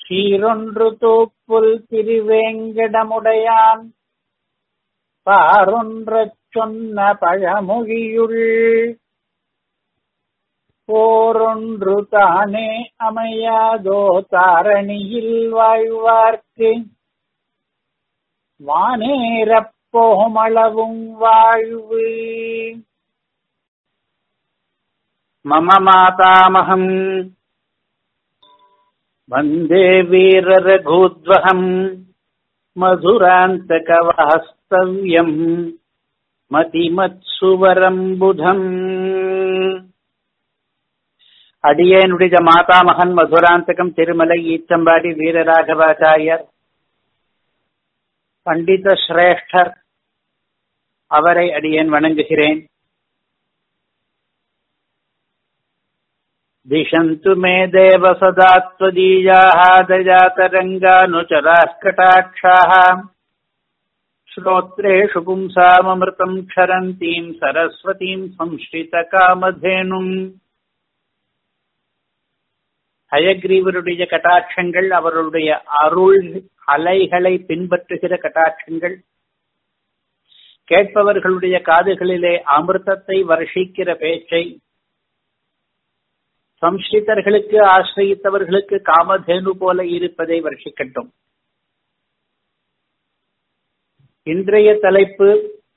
சீரொன்று தூப்புல் திருவேங்கடமுடையான் பாரொன்றச் சொன்ன பழமொழியுள் போரொன்று தானே அமையாதோ தாரணியில் வாழ்வார்க்கு வானேரப் போமளவும் வாழ்வு மம மாதாமகம் வந்தே வீரரகூத்வகம் மதுராந்தகவாஸ்தவ்யம் மதிமத்சுவரம் புதம் அடியேனுடைய மாதாமகன் மதுராந்தகம் திருமலை ஈச்சம்பாடி வீரராகவாச்சாரியர் பண்டித சிரேஷ்டர் அவரை அடியேன் வணங்குகிறேன் दिशन्तु मे देव सदा त्वदीयाः दयातरङ्गानुचराः कटाक्षाः श्रोत्रेषु पुंसाममृतम् क्षरन्तीम् सरस्वतीम् संश्रितकामधेनुम् ஹயக்ரீவருடைய கட்டாட்சங்கள் அவருடைய அருள் அலைகளை பின்பற்றுகிற கட்டாட்சங்கள் கேட்பவர்களுடைய காதுகளிலே அமிர்தத்தை வருஷிக்கிற பேச்சை சம்ஸ்கிருதர்களுக்கு ஆசிரியத்தவர்களுக்கு காமதேனு போல இருப்பதை வருஷிக்கட்டும் இன்றைய தலைப்பு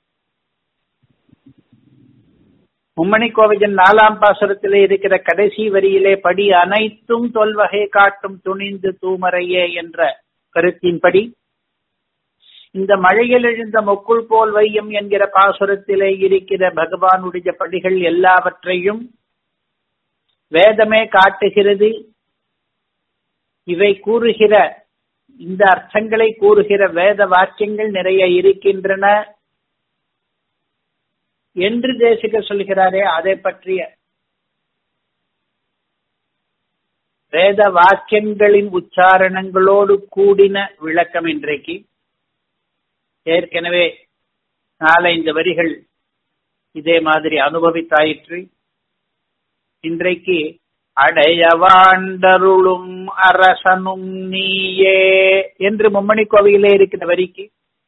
மும்மணி கோவிலின் நாலாம் பாசுரத்திலே இருக்கிற கடைசி வரியிலே படி அனைத்தும் தொல்வகை காட்டும் துணிந்து தூமறையே என்ற கருத்தின்படி இந்த மழையில் எழுந்த மொக்குள் போல் வையம் என்கிற பாசுரத்திலே இருக்கிற பகவானுடைய படிகள் எல்லாவற்றையும் வேதமே காட்டுகிறது இவை கூறுகிற இந்த அர்த்தங்களை கூறுகிற வேத வாக்கியங்கள் நிறைய இருக்கின்றன என்று தேசிகர் சொல்கிறாரே அதை பற்றிய வேத வாக்கியங்களின் உச்சாரணங்களோடு கூடின விளக்கம் இன்றைக்கு ஏற்கனவே நாலైந்து வரிகள் இதே மாதிரி அனுபவித்தாயிற்று இன்றைக்கு அடையவாண்டருளும் அரசனும் நீயே என்று மும்மணி கோவிலே இருக்கிற வரிக்கு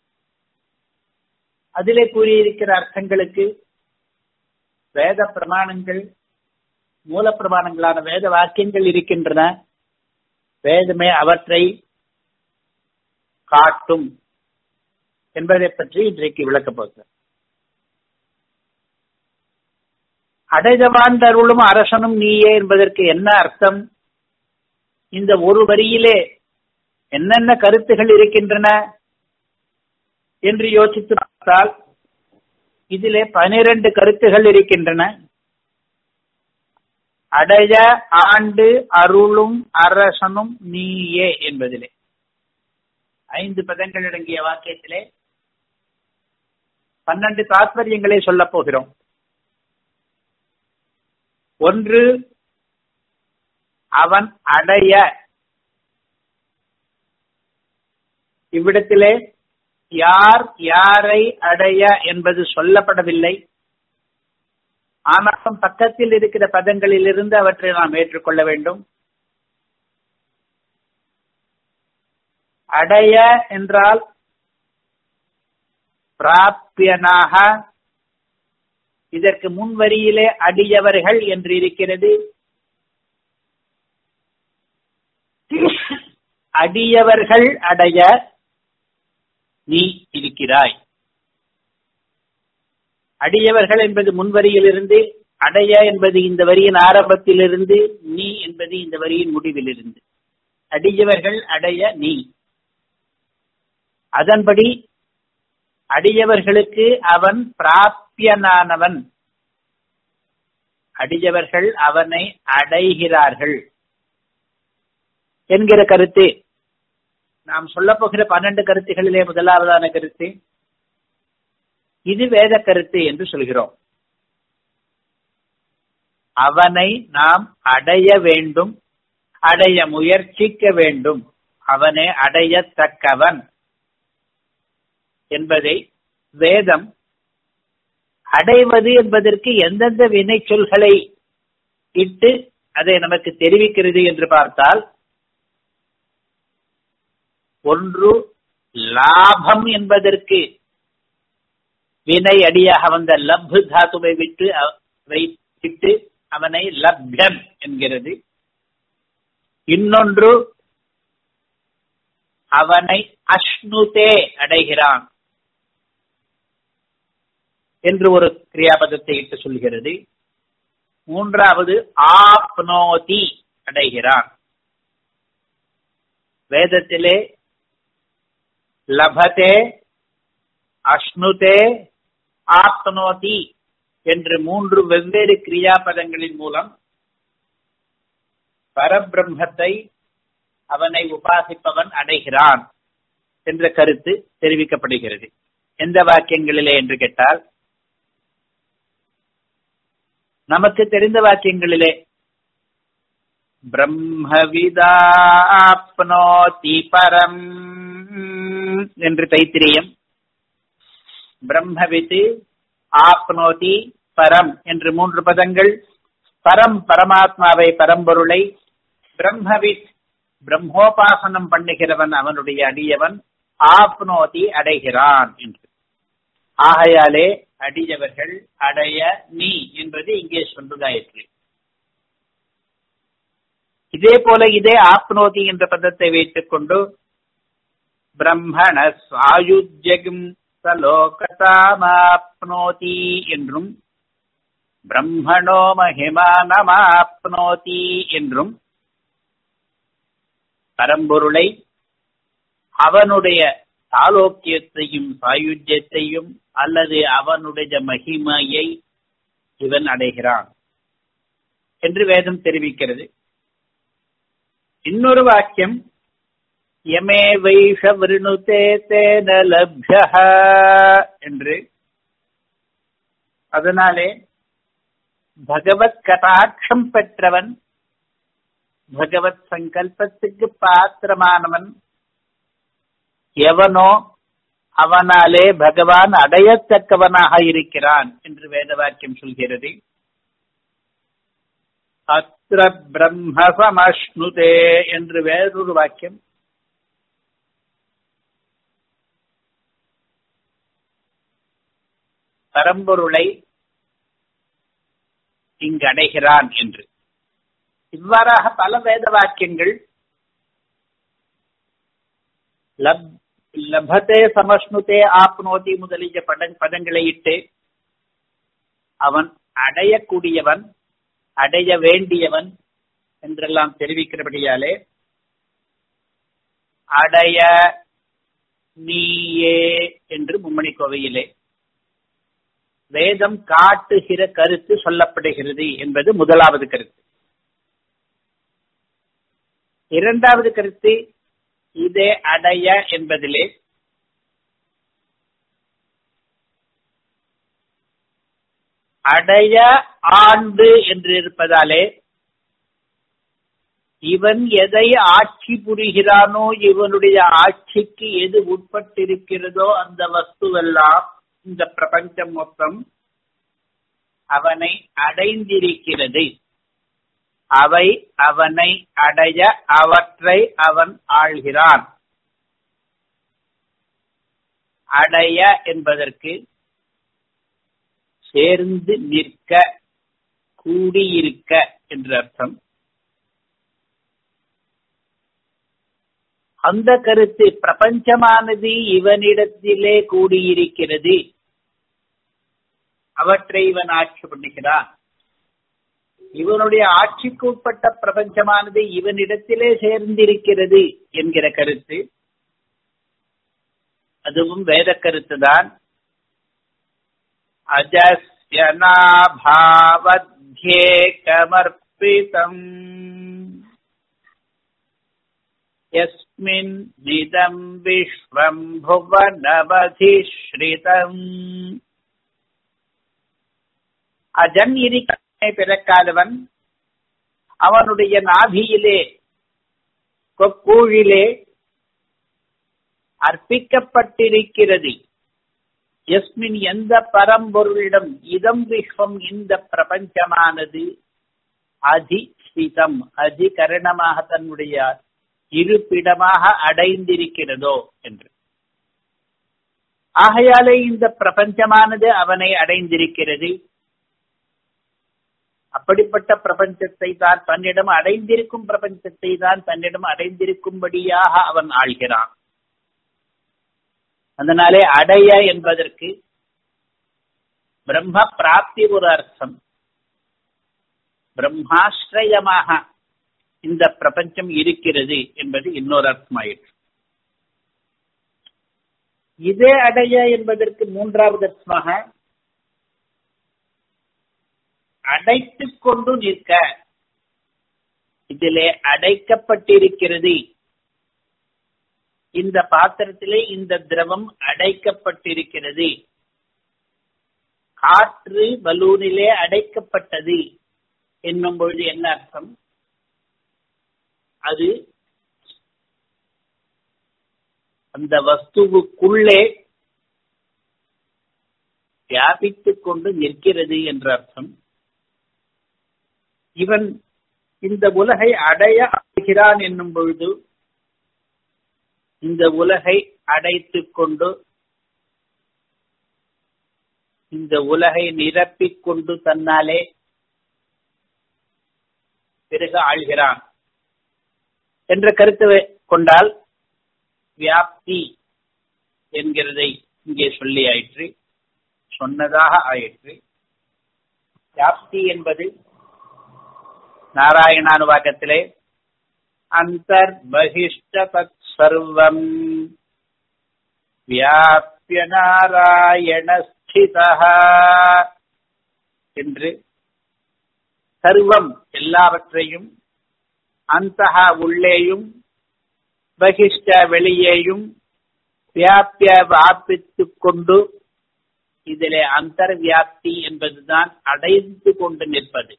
அதிலே கூறியிருக்கிற அர்த்தங்களுக்கு வேத பிரமாணங்கள் மூல பிரமாணங்களான வேத வாக்கியங்கள் இருக்கின்றன வேதமே அவற்றை காட்டும் என்பதை பற்றி இன்றைக்கு விளக்கப் போகிறேன் அடைதவாண்டருளும் அரசனும் நீயே என்பதற்கு என்ன அர்த்தம் இந்த ஒரு வரியிலே என்னென்ன கருத்துகள் இருக்கின்றன என்று யோசித்து பார்த்தால் இதிலே பனிரெண்டு கருத்துகள் இருக்கின்றன அடைய ஆண்டு அருளும் அரசனும் நீயே என்பதிலே ஐந்து பதங்கள் அடங்கிய வாக்கியத்திலே பன்னெண்டு தாத்பரியங்களை சொல்லப் போகிறோம் ஒன்று அவன் அடைய இவ்விடத்திலே யார் யாரை அடைய என்பது சொல்லப்படவில்லை ஆனாலும் பக்கத்தில் இருக்கிற பதங்களிலிருந்து அவற்றை நாம் ஏற்றுக்கொள்ள வேண்டும் அடைய என்றால் பிராப்பியனாக இதற்கு முன்வரியிலே அடியவர்கள் என்று இருக்கிறது அடியவர்கள் அடைய நீ இருக்கிறாய் அடியவர்கள் என்பது முன்வரியிலிருந்து அடைய என்பது இந்த வரியின் ஆரம்பத்திலிருந்து நீ என்பது இந்த வரியின் முடிவிலிருந்து அடியவர்கள் அடைய நீ அதன்படி அடியவர்களுக்கு அவன் பிராப்பியனானவன் அடியவர்கள் அவனை அடைகிறார்கள் என்கிற கருத்து நாம் சொல்ல போகிற பன்னெண்டு கருத்துகளிலே முதலாவதான கருத்து இது வேத கருத்து என்று சொல்கிறோம் அவனை நாம் அடைய வேண்டும் அடைய முயற்சிக்க வேண்டும் அவனை அடையத்தக்கவன் என்பதை வேதம் அடைவது என்பதற்கு எந்தெந்த வினை சொல்களை இட்டு அதை நமக்கு தெரிவிக்கிறது என்று பார்த்தால் ஒன்று லாபம் என்பதற்கு வினை அடியாக வந்த லப் தாத்துவை விட்டு வைத்து அவனை லப்யன் என்கிறது இன்னொன்று அவனை அஷ்ணுதே அடைகிறான் என்று ஒரு கிரியாபதத்தை இட்டு சொல்கிறது மூன்றாவது ஆப்னோதி அடைகிறான் வேதத்திலே லபதே அஷ்ணுதே ஆப்னோதி என்று மூன்று வெவ்வேறு கிரியாபதங்களின் மூலம் பரபிரம்மத்தை அவனை உபாசிப்பவன் அடைகிறான் என்ற கருத்து தெரிவிக்கப்படுகிறது எந்த வாக்கியங்களிலே என்று கேட்டால் நமக்கு தெரிந்த வாக்கியங்களிலே பிரம்மவிதாப்னோதி பரம் என்று தைத்திரியம் பிரம்மவித்து ஆப்னோதி பரம் என்று மூன்று பதங்கள் பரம் பரமாத்மாவை பரம்பொருளை பிரம்மவித் பிரம்மோபாசனம் பண்ணுகிறவன் அவனுடைய அடியவன் ஆப்னோதி அடைகிறான் என்று ஆகையாலே அடியவர்கள் அடைய நீ என்பது இங்கே சொல்வதாயிற்று இதே போல இதே ஆப்னோதி என்ற பதத்தை வைத்துக் கொண்டு பிரம்மண சாயுஜ்யம் சலோகதாமாப்னோதி என்றும் பிரம்மணோ மகிமானமாப்னோதி என்றும் பரம்பொருளை அவனுடைய சாலோக்கியத்தையும் சாயுஜ்யத்தையும் அல்லது அவனுடைய மகிமையை இவன் அடைகிறான் என்று வேதம் தெரிவிக்கிறது இன்னொரு வாக்கியம் யமே வைஷ விருணுதே தேன லப்ய என்று அதனாலே பகவத் கடாட்சம் பெற்றவன் பகவத் சங்கல்பத்துக்கு பாத்திரமானவன் எவனோ அவனாலே பகவான் அடையத்தக்கவனாக இருக்கிறான் என்று வேத வாக்கியம் சொல்கிறது அத்திர பிரம்ம சமஷ்ணுதே என்று வேறொரு வாக்கியம் பரம்பொருளை இங்கு அடைகிறான் என்று இவ்வாறாக பல வேத வாக்கியங்கள் லபத்தே சமஷ்ணுதே ஆப்னோதி முதலிய பட பதங்களை இட்டு அவன் அடையக்கூடியவன் அடைய வேண்டியவன் என்றெல்லாம் தெரிவிக்கிறபடியாலே அடைய நீயே என்று மும்மணி கோவையிலே வேதம் காட்டுகிற கருத்து சொல்லப்படுகிறது என்பது முதலாவது கருத்து இரண்டாவது கருத்து இதே அடைய என்பதிலே அடைய ஆண்டு என்று இருப்பதாலே இவன் எதை ஆட்சி புரிகிறானோ இவனுடைய ஆட்சிக்கு எது உட்பட்டிருக்கிறதோ அந்த வஸ்துவெல்லாம் இந்த பிரபஞ்சம் மொத்தம் அவனை அடைந்திருக்கிறது அவை அவனை அடைய அவற்றை அவன் ஆள்கிறான் அடைய என்பதற்கு சேர்ந்து நிற்க கூடியிருக்க என்ற அர்த்தம் அந்த கருத்து பிரபஞ்சமானது இவனிடத்திலே கூடியிருக்கிறது அவற்றை இவன் ஆட்சி பண்ணுகிறான் இவனுடைய ஆட்சிக்கு உட்பட்ட பிரபஞ்சமானது இவனிடத்திலே சேர்ந்திருக்கிறது என்கிற கருத்து அதுவும் வேத கருத்துதான் அஜஸ்யனாபாவத்யேகமர்ப்பிதம் யஸ்மின் நிதம் விஸ்வம் புவனவதிஸ்ரிதம் அஜன் இருக்க பிறக்காதவன் அவனுடைய நாபியிலே கொக்கூழிலே அர்ப்பிக்கப்பட்டிருக்கிறது எஸ்மின் எந்த பரம்பொருளிடம் இதம் விஸ்வம் இந்த பிரபஞ்சமானது அதிஸ்ரிதம் அதிகரணமாக தன்னுடைய இருப்பிடமாக அடைந்திருக்கிறதோ என்று ஆகையாலே இந்த பிரபஞ்சமானது அவனை அடைந்திருக்கிறது அப்படிப்பட்ட பிரபஞ்சத்தை தான் தன்னிடம் அடைந்திருக்கும் பிரபஞ்சத்தை தான் தன்னிடம் அடைந்திருக்கும்படியாக அவன் ஆள்கிறான் அதனாலே அடைய என்பதற்கு பிரம்ம பிராப்தி ஒரு அர்த்தம் பிரம்மாஸ்ரயமாக இந்த பிரபஞ்சம் இருக்கிறது என்பது இன்னொரு அர்த்தமாயிற்று இதே அடைய என்பதற்கு மூன்றாவது அர்த்தமாக அடைத்துக் கொண்டு நிற்க இதிலே அடைக்கப்பட்டிருக்கிறது இந்த பாத்திரத்திலே இந்த திரவம் அடைக்கப்பட்டிருக்கிறது காற்று பலூனிலே அடைக்கப்பட்டது என்னும் பொழுது என்ன அர்த்தம் அது அந்த வஸ்துவுக்குள்ளே வியாபித்துக் கொண்டு நிற்கிறது என்ற அர்த்தம் இவன் இந்த உலகை அடைய ஆகிறான் என்னும் பொழுது இந்த உலகை அடைத்துக் கொண்டு இந்த உலகை நிரப்பிக் கொண்டு தன்னாலே பிறகு ஆள்கிறான் என்ற கருத்து கொண்டால் வியாப்தி என்கிறதை இங்கே சொல்லி ஆயிற்று சொன்னதாக ஆயிற்று வியாப்தி என்பது நாராயணானுவாக்கத்திலே அந்தர்பகிஷ்ட தத் சர்வம் வியாபிய நாராயணஸ்திதா என்று சர்வம் எல்லாவற்றையும் அந்தக உள்ளேயும் பகிஷ்ட வெளியேயும் வியாபிய வாப்பித்துக் கொண்டு இதிலே அந்தர்வியாப்தி என்பதுதான் அடைந்து கொண்டு நிற்பது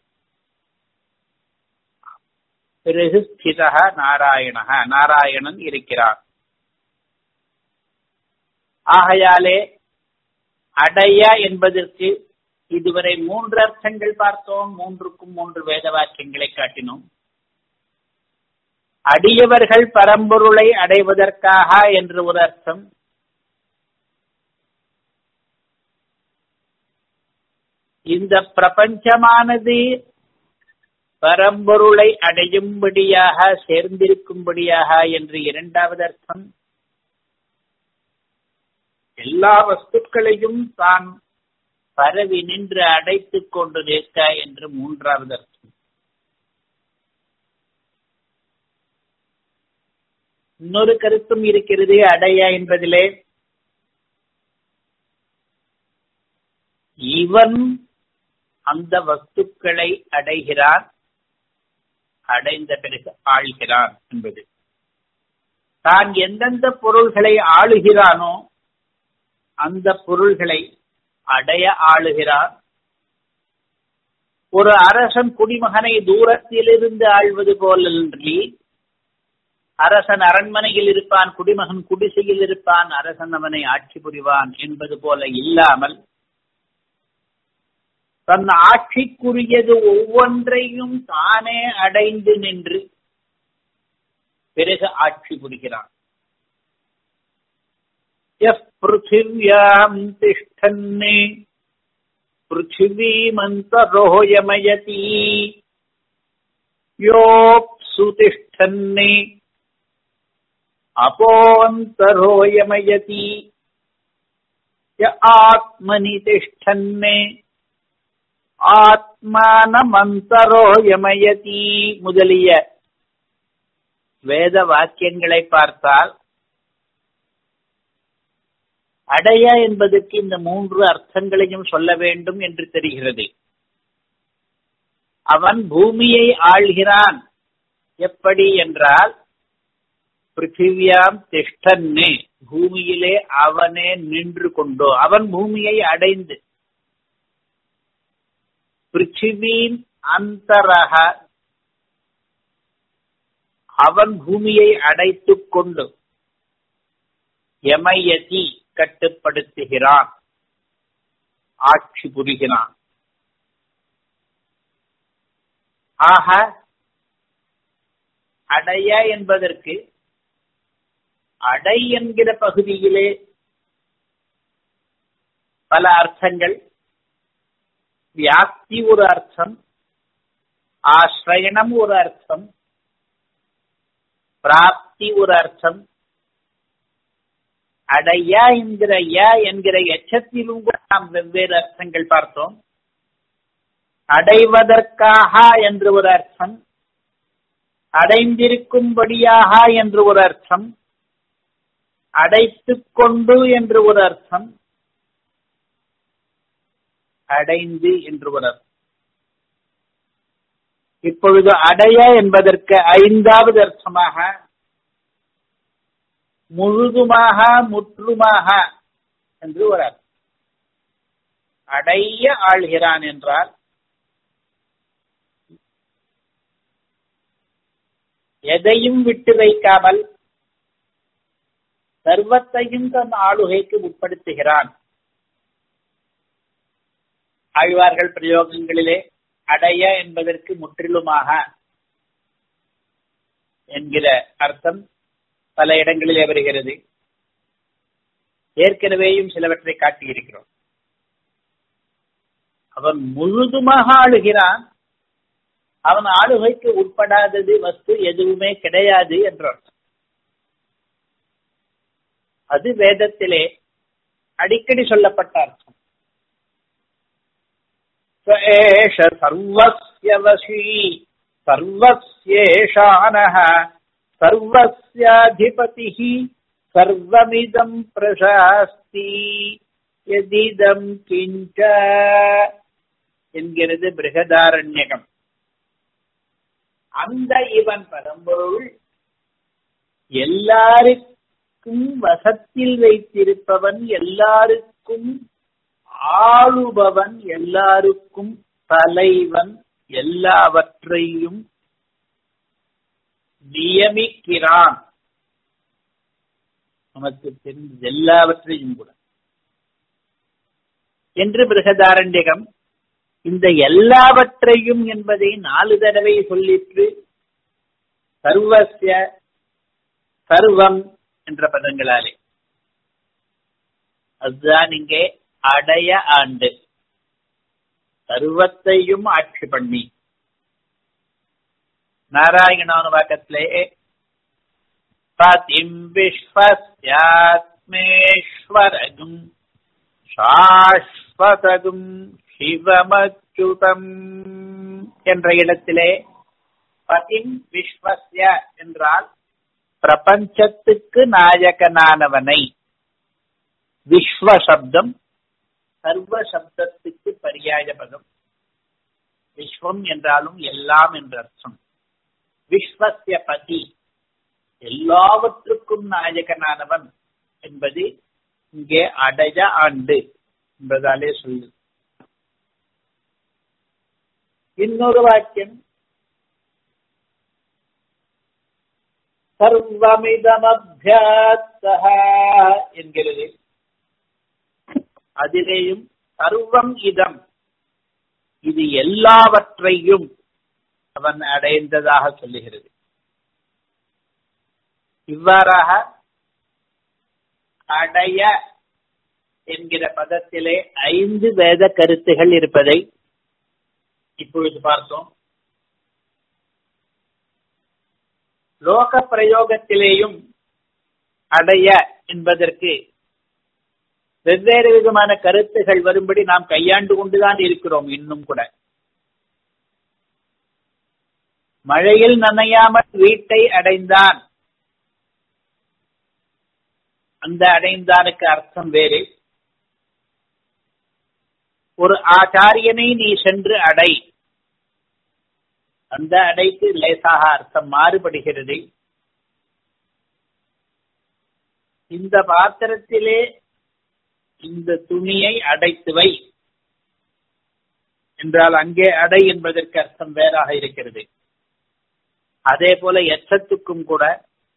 பிறகு ஸ்திதக நாராயணக நாராயணன் இருக்கிறார் ஆகையாலே அடைய என்பதற்கு இதுவரை மூன்று அர்த்தங்கள் பார்த்தோம் மூன்றுக்கும் மூன்று வேத வாக்கியங்களை காட்டினோம் அடியவர்கள் பரம்பொருளை அடைவதற்காக என்று ஒரு அர்த்தம் இந்த பிரபஞ்சமானது பரம்பொருளை அடையும்படியாக சேர்ந்திருக்கும்படியாக என்று இரண்டாவது அர்த்தம் எல்லா வஸ்துக்களையும் தான் பரவி நின்று அடைத்துக் கொண்டு நிற்க என்று மூன்றாவது அர்த்தம் இன்னொரு கருத்தும் இருக்கிறது அடைய என்பதிலே இவன் அந்த வஸ்துக்களை அடைகிறான் அடைந்த பிறகு ஆள்கிறான் என்பது தான் எந்தெந்த பொருள்களை ஆளுகிறானோ அந்த பொருள்களை அடைய ஆளுகிறான் ஒரு அரசன் குடிமகனை தூரத்திலிருந்து ஆழ்வது போலன்றி அரசன் அரண்மனையில் இருப்பான் குடிமகன் குடிசையில் இருப்பான் அரசன் அவனை ஆட்சி புரிவான் என்பது போல இல்லாமல் தன் ஆட்சிக்குரியது ஒவ்வொன்றையும் தானே அடைந்து நின்று பிறகு ஆட்சி புரிகிறான் பிருथिव्याम् तिष्ठन्ने पृथिवीमन्तरोयमयति योऽप्सु तिष्ठन्ने अपोऽन्तरोयमयति य आत्मनि तिष्ठन्ने ஆத்மானமந்தரோயமயதி முதலிய வேத வாக்கியங்களை பார்த்தால் அடைய என்பதற்கு இந்த மூன்று அர்த்தங்களையும் சொல்ல வேண்டும் என்று தெரிகிறது அவன் பூமியை ஆள்கிறான் எப்படி என்றால் பிருத்திவியாம் திஷ்டன்னே பூமியிலே அவனே நின்று கொண்டோ அவன் பூமியை அடைந்து பிருத்திவீன் அந்தரக அவன் பூமியை அடைத்துக் கொண்டு எமையதி கட்டுப்படுத்துகிறான் ஆட்சி புரிகிறான் ஆக அடைய என்பதற்கு அடை என்கிற பகுதியிலே பல அர்த்தங்கள் வியாப்தி ஒரு அர்த்தம் ஆசிரயணம் ஒரு அர்த்தம் பிராப்தி ஒரு அர்த்தம் அடைய என்கிற ய என்கிற எச்சத்திலும் கூட நாம் வெவ்வேறு அர்த்தங்கள் பார்த்தோம் அடைவதற்காக என்று ஒரு அர்த்தம் அடைந்திருக்கும்படியாக என்று ஒரு அர்த்தம் அடைத்துக் கொண்டு என்று ஒரு அர்த்தம் அடைந்து என்று ஒரு அர்த்தம் இப்பொழுது அடைய என்பதற்கு ஐந்தாவது அர்த்தமாக முழுதுமாக முற்றுமாக என்று ஒரு அர்த்தம் அடைய ஆள்கிறான் என்றால் எதையும் விட்டு வைக்காமல் சர்வத்தையும் தன் ஆளுகைக்கு உட்படுத்துகிறான் ஆழ்வார்கள் பிரயோகங்களிலே அடைய என்பதற்கு முற்றிலுமாக என்கிற அர்த்தம் பல இடங்களிலே வருகிறது ஏற்கனவேயும் சிலவற்றை காட்டியிருக்கிறோம் அவன் முழுதுமாக ஆளுகிறான் அவன் ஆளுகைக்கு உட்படாதது வஸ்து எதுவுமே கிடையாது என்ற அர்த்தம் அது வேதத்திலே அடிக்கடி சொல்லப்பட்ட அர்த்தம் ஏஷ சர்வஸ்ய வசி சர்வஸ்யேஷானः சர்வஸ்யாதிபதி சர்வமிதம் பிரசாஸ்தி எதிதம் கிஞ்ச என்கிறது பிருகதாரண்யகம் அந்த இவன் பரம்பொருள் எல்லாருக்கும் வசத்தில் வைத்திருப்பவன் எல்லாருக்கும் ஆளுபவன் எல்லாருக்கும் தலைவன் எல்லாவற்றையும் நியமிக்கிறான் நமக்கு தெரிந்த எல்லாவற்றையும் கூட என்று பிருகதாரண்யகம் இந்த எல்லாவற்றையும் என்பதை நாலு தடவை சொல்லிற்று சர்வசிய சர்வம் என்ற பதங்களாலே அதுதான் இங்கே அடைய ஆண்டு சர்வத்தையும் ஆட்சி பண்ணி நாராயணானுவாக்கத்திலே பதிம் விஸ்வஸ்யாத்மேஸ்வரகும் சாஸ்வதகும் சிவமச்சுதம் என்ற இடத்திலே பதிம் விஸ்வஸ்ய என்றால் பிரபஞ்சத்துக்கு நாயகனானவனை விஸ்வ சப்தம் சர்வ சப்தத்துக்கு பரியாய பதம் விஸ்வம் என்றாலும் எல்லாம் என்ற அர்த்தம் விஸ்வசிய பதி எல்லாவற்றுக்கும் நாயகனானவன் என்பது இங்கே அடைய ஆண்டு என்பதாலே சொல்லு இன்னொரு வாக்கியம் சர்வமிதமபியாத்தக என்கிறது அதிலேயும் சர்வம் இதம் இது எல்லாவற்றையும் அவன் அடைந்ததாக சொல்லுகிறது இவ்வாறாக அடைய என்கிற பதத்திலே ஐந்து வேத கருத்துகள் இருப்பதை இப்பொழுது பார்த்தோம் லோக பிரயோகத்திலேயும் அடைய என்பதற்கு வெவ்வேறு விதமான கருத்துகள் வரும்படி நாம் கையாண்டு கொண்டுதான் இருக்கிறோம் இன்னும் கூட மழையில் நனையாமல் வீட்டை அடைந்தான் அந்த அடைந்தானுக்கு அர்த்தம் வேறு ஒரு ஆச்சாரியனை நீ சென்று அடை அந்த அடைக்கு லேசாக அர்த்தம் மாறுபடுகிறது இந்த பாத்திரத்திலே இந்த துணியை அடைத்து வை என்றால் அங்கே அடை என்பதற்கு அர்த்தம் வேறாக இருக்கிறது அதே போல எச்சத்துக்கும் கூட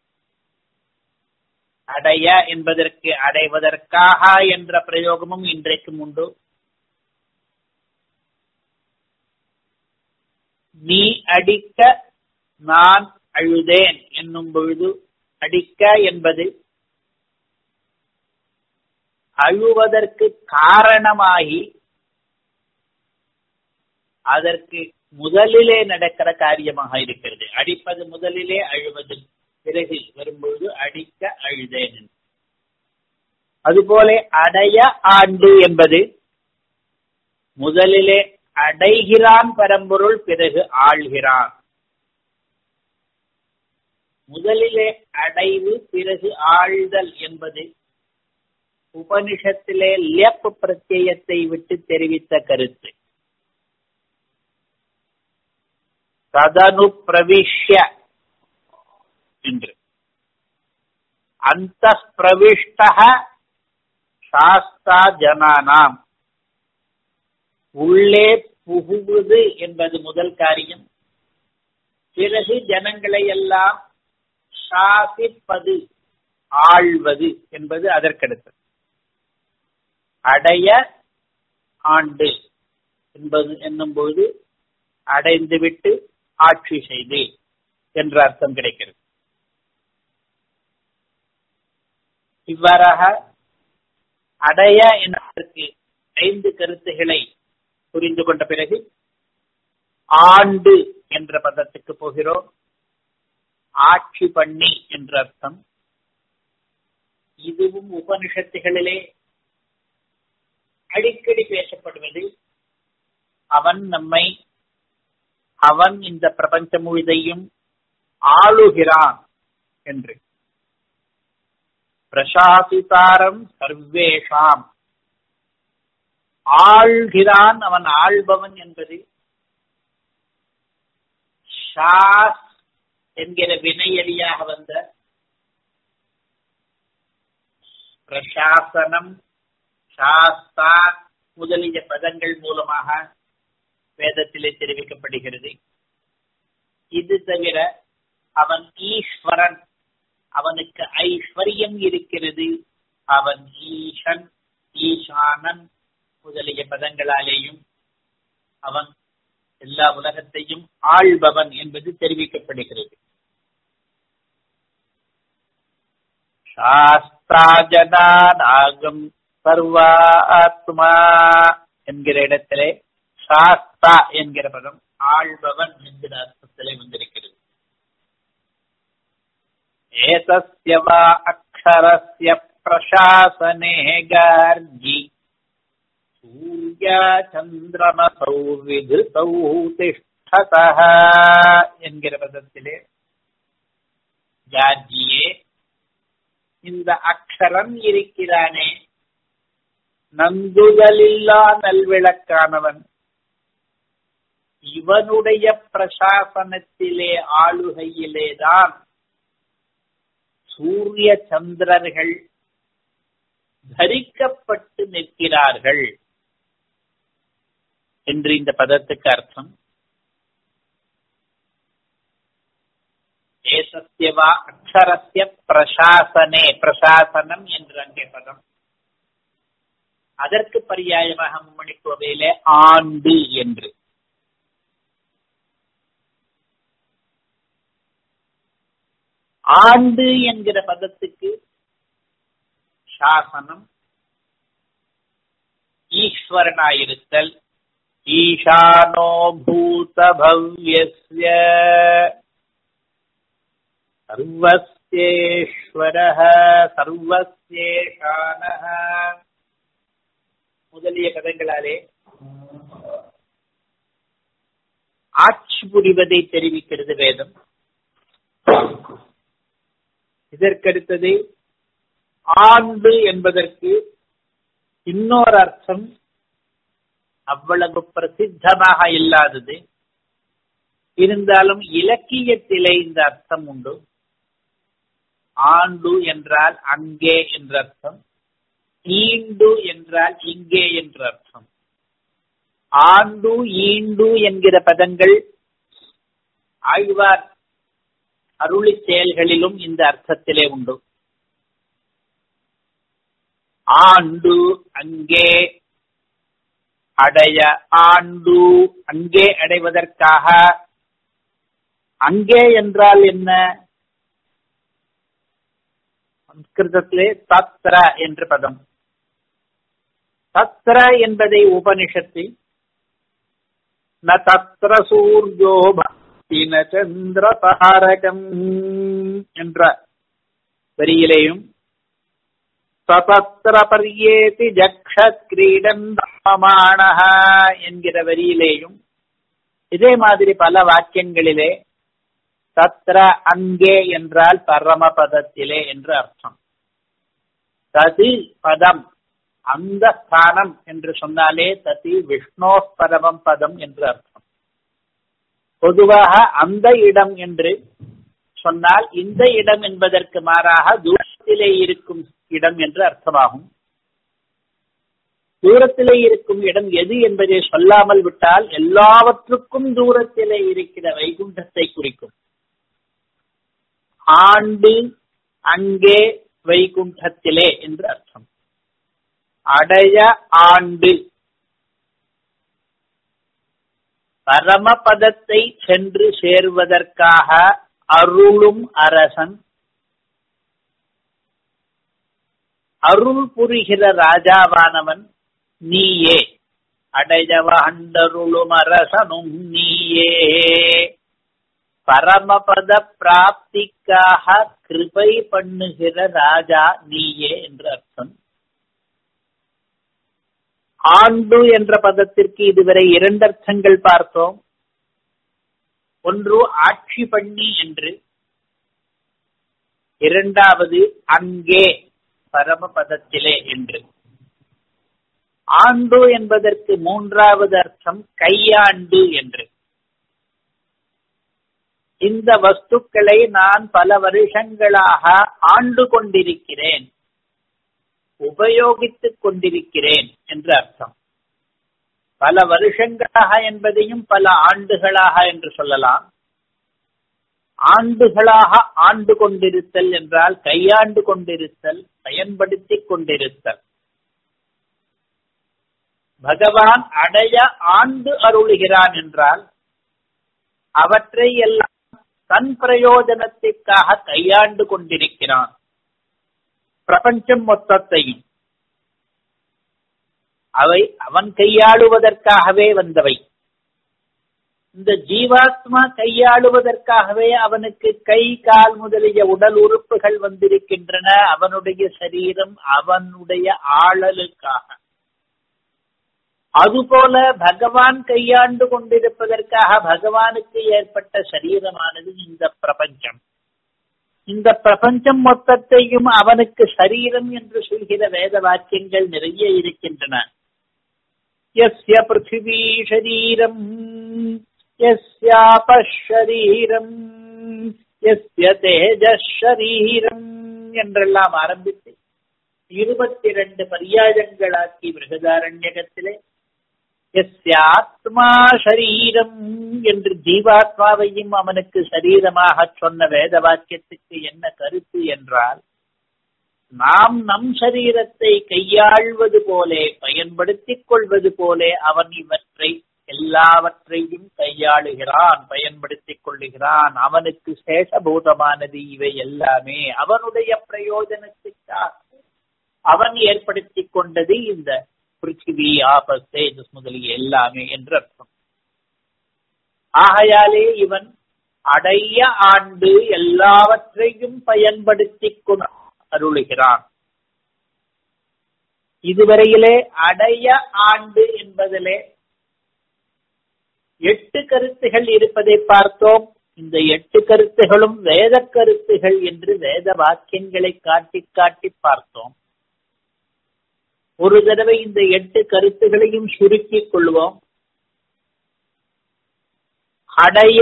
அடைய என்பதற்கு அடைவதற்காக என்ற பிரயோகமும் இன்றைக்கும் உண்டு நீ அடிக்க நான் அழுதேன் என்னும் பொழுது அடிக்க என்பது அழுவதற்கு காரணமாகி அதற்கு முதலிலே நடக்கிற காரியமாக இருக்கிறது அடிப்பது முதலிலே அழுவது பிறகு வரும்பொழுது அடிக்க அழுதேன் அதுபோல அடைய ஆண்டு என்பது முதலிலே அடைகிறான் பரம்பொருள் பிறகு ஆள்கிறான் முதலிலே அடைவு பிறகு ஆழ்தல் என்பது உபனிஷத்திலே லேப்பு பிரத்யயத்தை விட்டு தெரிவித்த கருத்து ததனு பிரவிஷ்ய என்று அந்த பிரவிஷ்ட சாஸ்தா ஜனானாம் உள்ளே புகுவது என்பது முதல் காரியம் பிறகு ஜனங்களை எல்லாம் சாசிப்பது ஆழ்வது என்பது அதற்கடுத்தது அடைய ஆண்டு என்பது என்னும் பொழுது அடைந்துவிட்டு ஆட்சி செய்து என்ற அர்த்தம் கிடைக்கிறது இவ்வாறாக அடைய என்பதற்கு ஐந்து கருத்துகளை புரிந்து கொண்ட பிறகு ஆண்டு என்ற பதத்துக்கு போகிறோம் ஆட்சி பண்ணி என்ற அர்த்தம் இதுவும் உபனிஷத்துகளிலே அடிக்கடி பேசப்படுவது அவன் நம்மை அவன் இந்த பிரபஞ்சம் முழுதையும் ஆளுகிறான் என்று பிரசாசிதாரம் சர்வேஷாம் ஆள்கிறான் அவன் ஆள்பவன் என்பது ஷாஸ் என்கிற வினையலியாக வந்த பிரசாசனம் சாஸ்தா முதலிய பதங்கள் மூலமாக வேதத்திலே தெரிவிக்கப்படுகிறது இது தவிர அவன் ஈஸ்வரன் அவனுக்கு ஐஸ்வர்யம் இருக்கிறது அவன் ஈசன் ஈசானன் முதலிய பதங்களாலேயும் அவன் எல்லா உலகத்தையும் ஆள்பவன் என்பது தெரிவிக்கப்படுகிறது சாஸ்தாஜனானாகம் சர்வாத்மா என்கிற இடத்திலே சாஸ்தா என்கிற பதம் ஆள்பவன் என்கிற அர்த்தத்திலே வந்திருக்கிறது ஏதஸ்ய வா அக்ஷரஸ்ய பிரசாசனே கார்கி சூர்யா சந்திரமசௌ விதுசௌ திஷ்டதः என்கிற பதத்திலே ஜார்ஜியே இந்த அக்ஷரம் இருக்கிறானே நந்துதலில்லா நல்விளக்கானவன் இவனுடைய பிரசாசனத்திலே ஆளுகையிலேதான் சூரிய சந்திரர்கள் தரிக்கப்பட்டு நிற்கிறார்கள் என்று இந்த பதத்துக்கு அர்த்தம் ஏசஸ்யவா அக்ஷரஸ்ய பிரசாசனே பிரசாசனம் என்று அங்கே பதம் அதற்கு பரியாயமாக மும்மணிக்கோவையிலே ஆண்டு என்று ஆண்டு என்கிற பதத்துக்கு சாசனம் ஈஸ்வரனாயிருத்தல் ஈசானோ பூத பவ்யஸ்ய சர்வஸ்யேஸ்வரः சர்வஸ்யேஷானः முதலிய பதங்களாலே ஆட்சி புரிவதை தெரிவிக்கிறது வேதம் இதற்கடுத்தது ஆண்டு என்பதற்கு இன்னொரு அர்த்தம் அவ்வளவு பிரசித்தமாக இல்லாதது இருந்தாலும் இலக்கியத்திலே இந்த அர்த்தம் உண்டு ஆண்டு என்றால் அங்கே என்ற அர்த்தம் ஈண்டு என்றால் இங்கே என்ற அர்த்தம் ஆண்டு ஈண்டு என்கிற பதங்கள் ஆழ்வார் அருளி செயல்களிலும் இந்த அர்த்தத்திலே உண்டு ஆண்டு அங்கே அடைய ஆண்டு அங்கே அடைவதற்காக அங்கே என்றால் என்ன சம்ஸ்கிருதத்திலே தத்ர என்ற பதம் தத்ர என்பதை உபனிஷத்தில் ந தத்ர சூர்யோ பக்தி ந சந்திர தாரகம் என்ற வரியிலேயும் சதத்திர பர்யேதி ஜக்ஷ கிரீடன் ராமாணஹ என்கிற வரியிலேயும் இதே மாதிரி பல வாக்கியங்களிலே தத்ர அங்கே என்றால் பரமபதத்திலே என்று அர்த்தம் தது பதம் அந்த ஸ்தானம் என்று சொன்னாலே ததி விஷ்ணோ பரமம் பதம் என்று அர்த்தம் பொதுவாக அந்த இடம் என்று சொன்னால் இந்த இடம் என்பதற்கு மாறாக தூரத்திலே இருக்கும் இடம் என்று அர்த்தமாகும் தூரத்திலே இருக்கும் இடம் எது என்பதை சொல்லாமல் விட்டால் எல்லாவற்றுக்கும் தூரத்திலே இருக்கிற வைகுண்டத்தை குறிக்கும் ஆண்டு அங்கே வைகுண்டத்திலே என்று அர்த்தம் அடைய ஆண்டு பரமபதத்தை சென்று சேர்வதற்காக அருளும் அரசன் அருள் புரிகிற ராஜாவானவன் நீயே அடையவாண்டருளும் அரசனும் நீயே பரமபத பிராப்திக்காக கிருபை பண்ணுகிற ராஜா நீயே என்று அர்த்தம் ஆண்டு என்ற பதத்திற்கு இதுவரை இரண்டு அர்த்தங்கள் பார்த்தோம் ஒன்று ஆட்சி பண்ணி என்று இரண்டாவது அங்கே பரமபதத்திலே என்று ஆண்டு என்பதற்கு மூன்றாவது அர்த்தம் கையாண்டு என்று இந்த வஸ்துக்களை நான் பல வருஷங்களாக ஆண்டு கொண்டிருக்கிறேன் உபயோகித்துக் கொண்டிருக்கிறேன் என்று அர்த்தம் பல வருஷங்களாக என்பதையும் பல ஆண்டுகளாக என்று சொல்லலாம் ஆண்டுகளாக ஆண்டு கொண்டிருத்தல் என்றால் கையாண்டு கொண்டிருத்தல் பயன்படுத்திக் கொண்டிருத்தல் பகவான் அடைய ஆண்டு அருளுகிறான் என்றால் அவற்றை எல்லாம் தன் பிரயோஜனத்திற்காக கையாண்டு கொண்டிருக்கிறான் பிரபஞ்சம் மொத்தத்தையும் அவை அவன் கையாளுவதற்காகவே வந்தவை இந்த ஜீவாத்மா கையாளுவதற்காகவே அவனுக்கு கை கால் முதலிய உடல் உறுப்புகள் வந்திருக்கின்றன அவனுடைய சரீரம் அவனுடைய ஆளலுக்காக அதுபோல பகவான் கையாண்டு கொண்டிருப்பதற்காக பகவானுக்கு ஏற்பட்ட சரீரமானது இந்த பிரபஞ்சம் இந்த பிரபஞ்சம் மொத்தத்தையும் அவனுக்கு சரீரம் என்று சொல்கிற வேத வாக்கியங்கள் நிறைய இருக்கின்றன எஸ்ய பிருத்திவி சரீரம் எஸ்யாபரீரம் எஸ்ய தேஜரீரம் என்றெல்லாம் ஆரம்பித்து இருபத்தி ரெண்டு பரியாஜங்களாக்கி மிருகதாரண்யகத்திலே எஸ்யாத்மா சரீரம் என்று ஜீவாத்மாவையும் அவனுக்கு சரீரமாக சொன்ன வேத வாக்கியத்துக்கு என்ன கருத்து என்றால் நாம் நம் சரீரத்தை கையாள்வது போலே பயன்படுத்திக் கொள்வது போலே அவன் இவற்றை எல்லாவற்றையும் கையாளுகிறான் பயன்படுத்திக் கொள்ளுகிறான் அவனுக்கு சேஷபூதமானது இவை எல்லாமே அவனுடைய பிரயோஜனத்துக்காக அவன் ஏற்படுத்திக் கொண்டது இந்த பிருத்திவி ஆபஸ் தேஜஸ் முதலிய எல்லாமே என்று அர்த்தம் ஆகையாலே இவன் அடைய ஆண்டு எல்லாவற்றையும் பயன்படுத்திக் கொண்டு அருளுகிறான் இதுவரையிலே அடைய ஆண்டு என்பதிலே எட்டு கருத்துகள் இருப்பதை பார்த்தோம் இந்த எட்டு கருத்துகளும் வேத கருத்துகள் என்று வேத வாக்கியங்களை காட்டி காட்டி பார்த்தோம் ஒரு தடவை இந்த எட்டு கருத்துகளையும் சுருக்கிக் கொள்வோம் அடைய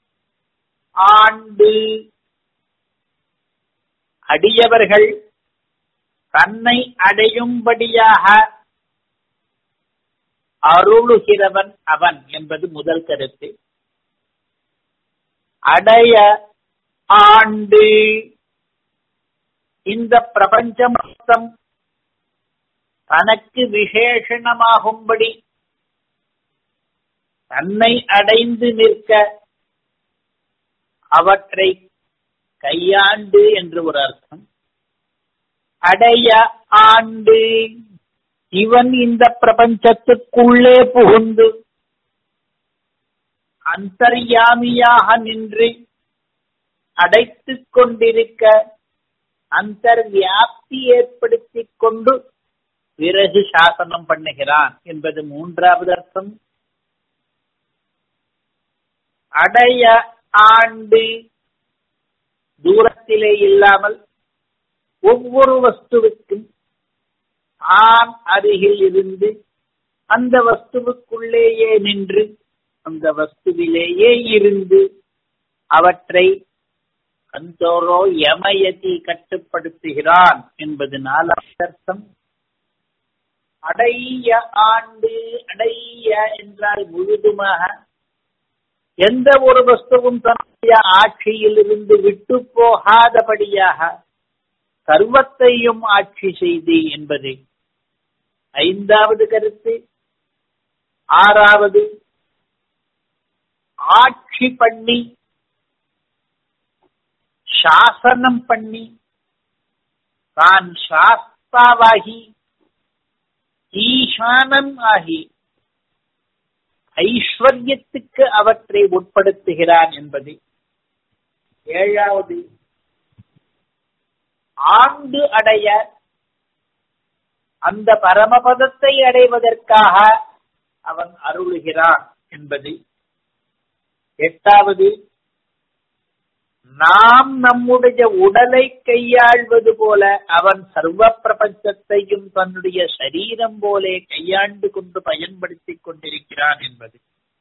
ஆண்டு அடியவர்கள் தன்னை அடையும்படியாக அருளுகிறவன் அவன் என்பது முதல் கருத்து அடைய ஆண்டு இந்த பிரபஞ்சம் மொத்தம் தனக்கு விசேஷணமாகும்படி தன்னை அடைந்து நிற்க அவற்றை கையாண்டு என்று ஒரு அர்த்தம் அடைய ஆண்டு இவன் இந்த பிரபஞ்சத்துக்குள்ளே புகுந்து அந்தர்யாமியாக நின்று அடைத்துக் கொண்டிருக்க அந்தர்வியாப்தி ஏற்படுத்திக் கொண்டு பிறகு சாசனம் பண்ணுகிறான் என்பது மூன்றாவது அர்த்தம் அடைய ஆண்டு தூரத்திலே இல்லாமல் ஒவ்வொரு வஸ்துவுக்கும் ஆண் அருகில் இருந்து அந்த வஸ்துவுக்குள்ளேயே நின்று அந்த வஸ்துவிலேயே இருந்து அவற்றை அந்தோரோ யமயதி கட்டுப்படுத்துகிறான் என்பது நாலாவது அர்த்தம் அடைய ஆண்டு அடைய என்றால் முழுதுமாக எந்த ஒரு வஸ்துவும் தன்னுடைய ஆட்சியில் இருந்து விட்டு போகாதபடியாக சர்வத்தையும் ஆட்சி செய்து என்பது ஐந்தாவது கருத்து ஆறாவது ஆட்சி பண்ணி சாசனம் பண்ணி தான் சாஸ்தாவாகி ஈசானன் ஆகி ஐஸ்வர்யத்துக்கு அவற்றை உட்படுத்துகிறான் என்பது ஏழாவது ஆண்டு அடைய அந்த பரமபதத்தை அடைவதற்காக அவன் அருளுகிறான் என்பது எட்டாவது நாம் நம்முடைய உடலை கையாள்வது போல அவன் சர்வ பிரபஞ்சத்தையும் தன்னுடைய சரீரம் போலே கையாண்டு கொண்டு பயன்படுத்திக் கொண்டிருக்கிறான் என்பது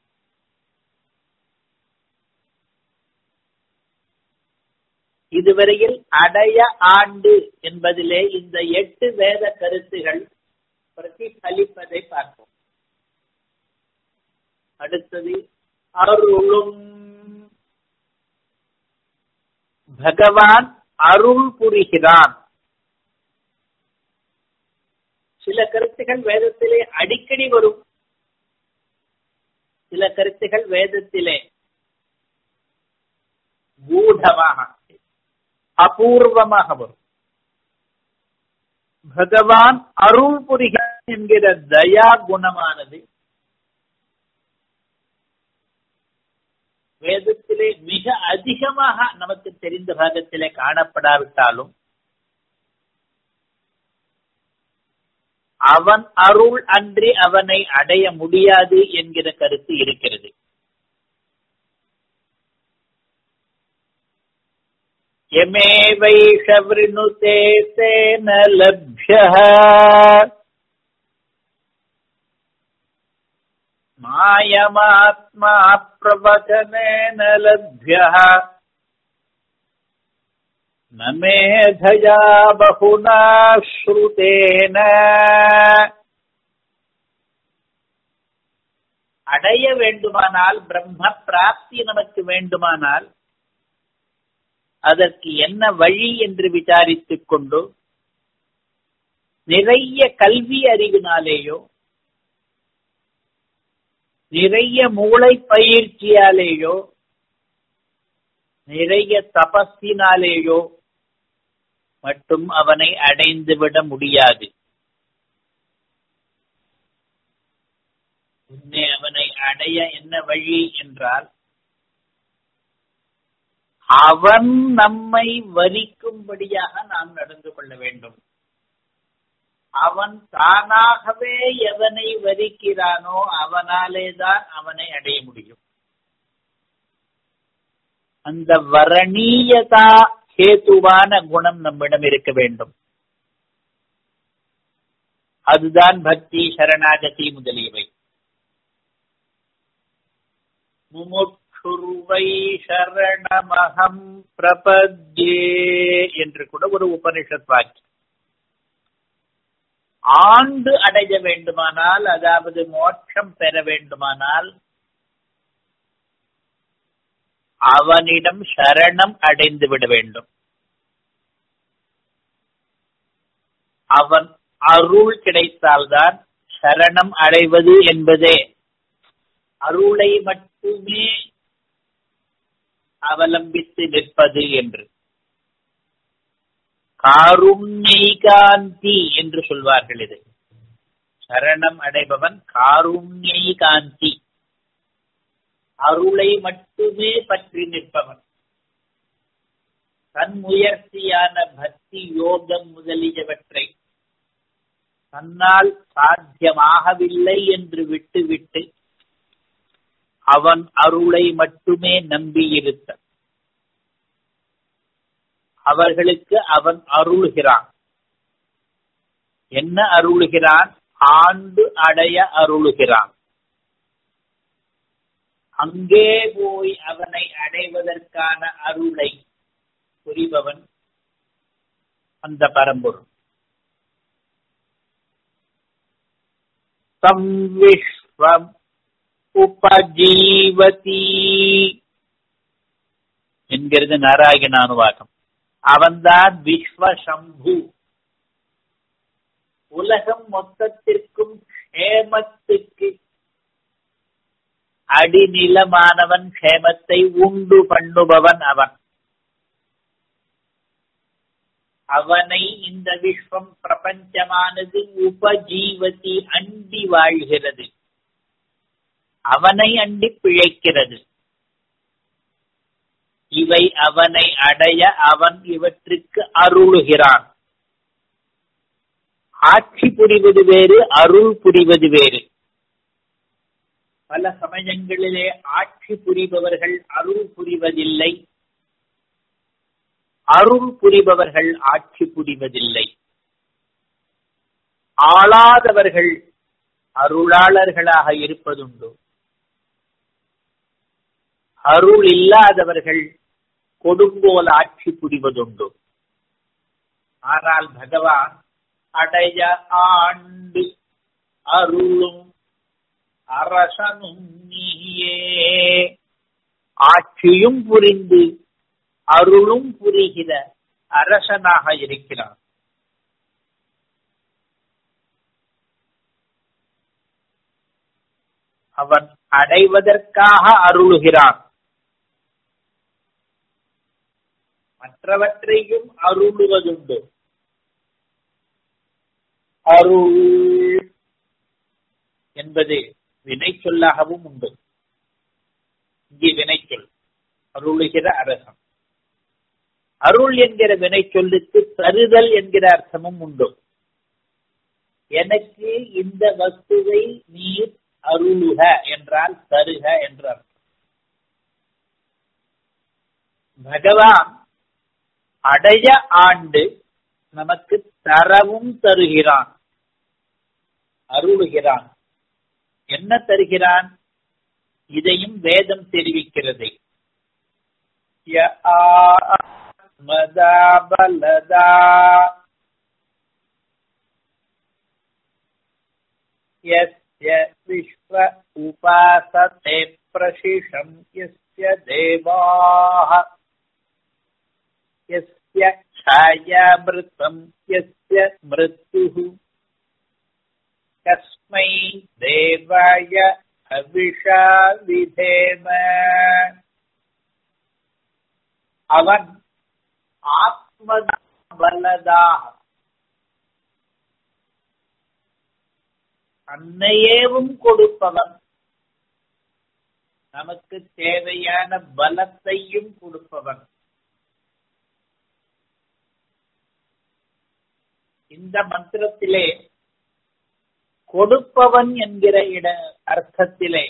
இதுவரையில் அடைய ஆண்டு என்பதிலே இந்த எட்டு வேத கருத்துகள் பிரதிபலிப்பதை பார்ப்போம் அடுத்தது அருளும் பகவான் அருள் புரிகிறான் சில கருத்துகள் வேதத்திலே அடிக்கடி வரும் சில கருத்துகள் வேதத்திலே கூடமாக அபூர்வமாக வரும் பகவான் அருள் புரிகிறான் என்கிற தயா குணமானது வேதத்திலே மிக அதிகமாக நமக்கு தெரிந்த பாகத்திலே காணப்படாவிட்டாலும் அவன் அருள் அன்றி அவனை அடைய முடியாது என்கிற கருத்து இருக்கிறது यमेवैष वृणुते तेन लभ्यः मायमात्मा प्रवचनेन लभ्यः न मेधया बहुना श्रुतेन அடைய வேண்டுமானால் பிரம்ம பிராப்தி நமக்கு வேண்டுமானால் அதற்கு என்ன வழி என்று விசாரித்துக் கொண்டு நிறைய கல்வி அறிவினாலேயோ நிறைய மூளை பயிற்சியாலேயோ நிறைய தபஸினாலேயோ மட்டும் அவனை அடைந்துவிட முடியாது உன்னை அவனை அடைய என்ன வழி என்றால் அவன் நம்மை வரிக்கும்படியாக நாம் நடந்து கொள்ள வேண்டும் அவன் தானாகவே எவனை வரிக்கிறானோ அவனாலே தான் அவனை அடைய முடியும் அந்த வரணீயதா கேதுவான குணம் நம்மிடம் இருக்க வேண்டும் அதுதான் பக்தி சரணாகதி முதலியவை முமுட்சுர்வை சரணமகம் பிரபத்யே என்று கூட ஒரு உபனிஷத் வாக்கியம் ஆண்டு அடைய வேண்டுமானால் அதாவது மோட்சம் பெற வேண்டுமானால் அவனிடம் சரணம் அடைந்து விட வேண்டும் அவன் அருள் கிடைத்தால்தான் சரணம் அடைவது என்பதே அருளை மட்டுமே அவலம்பித்து நிற்பது என்று காருண்யைகாந்தி என்று சொல்வார்கள் இது சரணம் அடைபவன் காருண்யைகாந்தி அருளை மட்டுமே பற்றி நிற்பவன் தன் முயற்சியான பக்தி யோகம் முதலியவற்றை தன்னால் சாத்தியமாகவில்லை என்று விட்டுவிட்டு அவன் அருளை மட்டுமே நம்பியிருத்த அவர்களுக்கு அவன் அருளுகிறான் என்ன அருளுகிறான் ஆண்டு அடைய அருளுகிறான் அங்கே போய் அவனை அடைவதற்கான அருளை புரிபவன் அந்த பரம்பொருள் தம் விஸ்வம் உபஜீவதி என்கிறது நாராயண அனுவாகம் அவன்தான் விஸ்வசம்பு உலகம் மொத்தத்திற்கும் ஹேமத்துக்கு அடிநிலமானவன் ஹேமத்தை உண்டு பண்ணுபவன் அவன் அவனை இந்த விஸ்வம் பிரபஞ்சமானது உபஜீவதி அண்டி வாழ்கிறது அவனை அண்டி பிழைக்கிறது இவை அவனை அடைய அவன் இவற்றுக்கு அருளுகிறான் ஆட்சி புரிவது வேறு அருள் புரிவது வேறு பல சமயங்களிலே ஆட்சி புரிபவர்கள் அருள் புரிவதில்லை அருள் புரிபவர்கள் ஆட்சி புரிவதில்லை ஆளாதவர்கள் அருளாளர்களாக இருப்பதுண்டு அருள் இல்லாதவர்கள் கொடுங்கோல் ஆட்சி புரிவதுண்டு ஆனால் பகவான் அடைய ஆண்டு அருளும் அரசனும் நீயே ஆட்சியும் புரிந்து அருளும் புரிகிற அரசனாக இருக்கிறான் அவன் அடைவதற்காக அருளுகிறான் மற்றவற்றையும் அருளுவதுண்டு அருள் என்பது வினை சொல்லாகவும் உண்டு இங்கே வினைச்சொல் அருளுகிற அரசன் அருள் என்கிற வினை சொல்லுக்கு தருதல் என்கிற அர்த்தமும் உண்டு எனக்கு இந்த வஸ்துவை நீர் அருளுக என்றால் தருக என்ற அர்த்தம் பகவான் அடைய ஆண்டு நமக்கு தரவும் தருகிறான் அருளுகிறான் என்ன தருகிறான் இதையும் வேதம் தெரிவிக்கிறது மதா பலதா यस्य विश्व उपासते प्रशिषम् यस्य देवाः यस्य छायामृतम् यस्य मृत्युः कस्मै देवाय अविषा विधेम அவன் ஆத்மபலதாக தன்னையேவும் கொடுப்பவன் நமக்கு தேவையான பலத்தையும் கொடுப்பவன் இந்த மந்திரத்திலே கொடுப்பவன் என்கிற இட அர்த்தத்திலே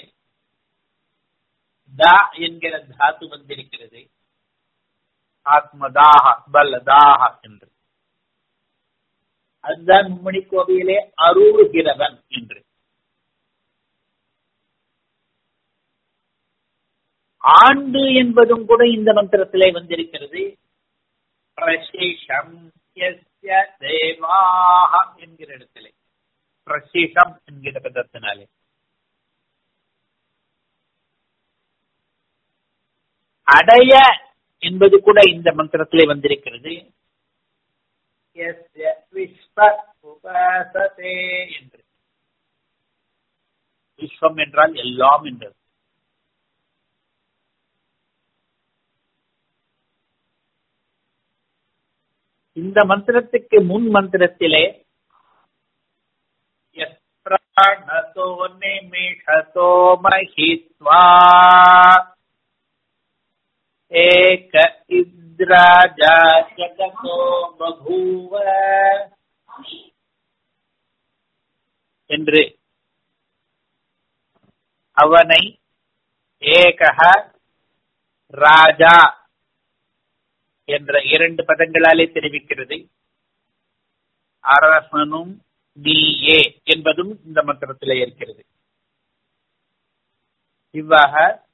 தா என்கிற தாத்து வந்திருக்கிறது ஆத்மதாக பலதாக என்று அதுதான் மும்மணி கோவிலே அருளுகிறவன் என்று ஆண்டு என்பதும் கூட இந்த மந்திரத்திலே வந்திருக்கிறது பிரசேஷம் தேவாக என்கிற இடத்திலே பிரசேஷம் என்கிற பதத்தினாலே அடைய என்பது கூட இந்த மந்திரத்திலே வந்திருக்கிறது விஸ்வ உபாசதே என்று விஸ்வம் என்றால் எல்லாம் என்றது இந்த மந்திரத்துக்கு முன் மந்திரத்திலே பிராணதோ நிமிஷதோ மகித்வா ஏக இத்ராஜா ஜகதோ பபூவ என்று அவனை ஏகஹ ராஜா என்ற இரண்டு பதங்களாலே தெரிவிக்கிறது அரசனும் நீயே என்பதும் இந்த மந்திரத்திலே இருக்கிறது இவ்வாக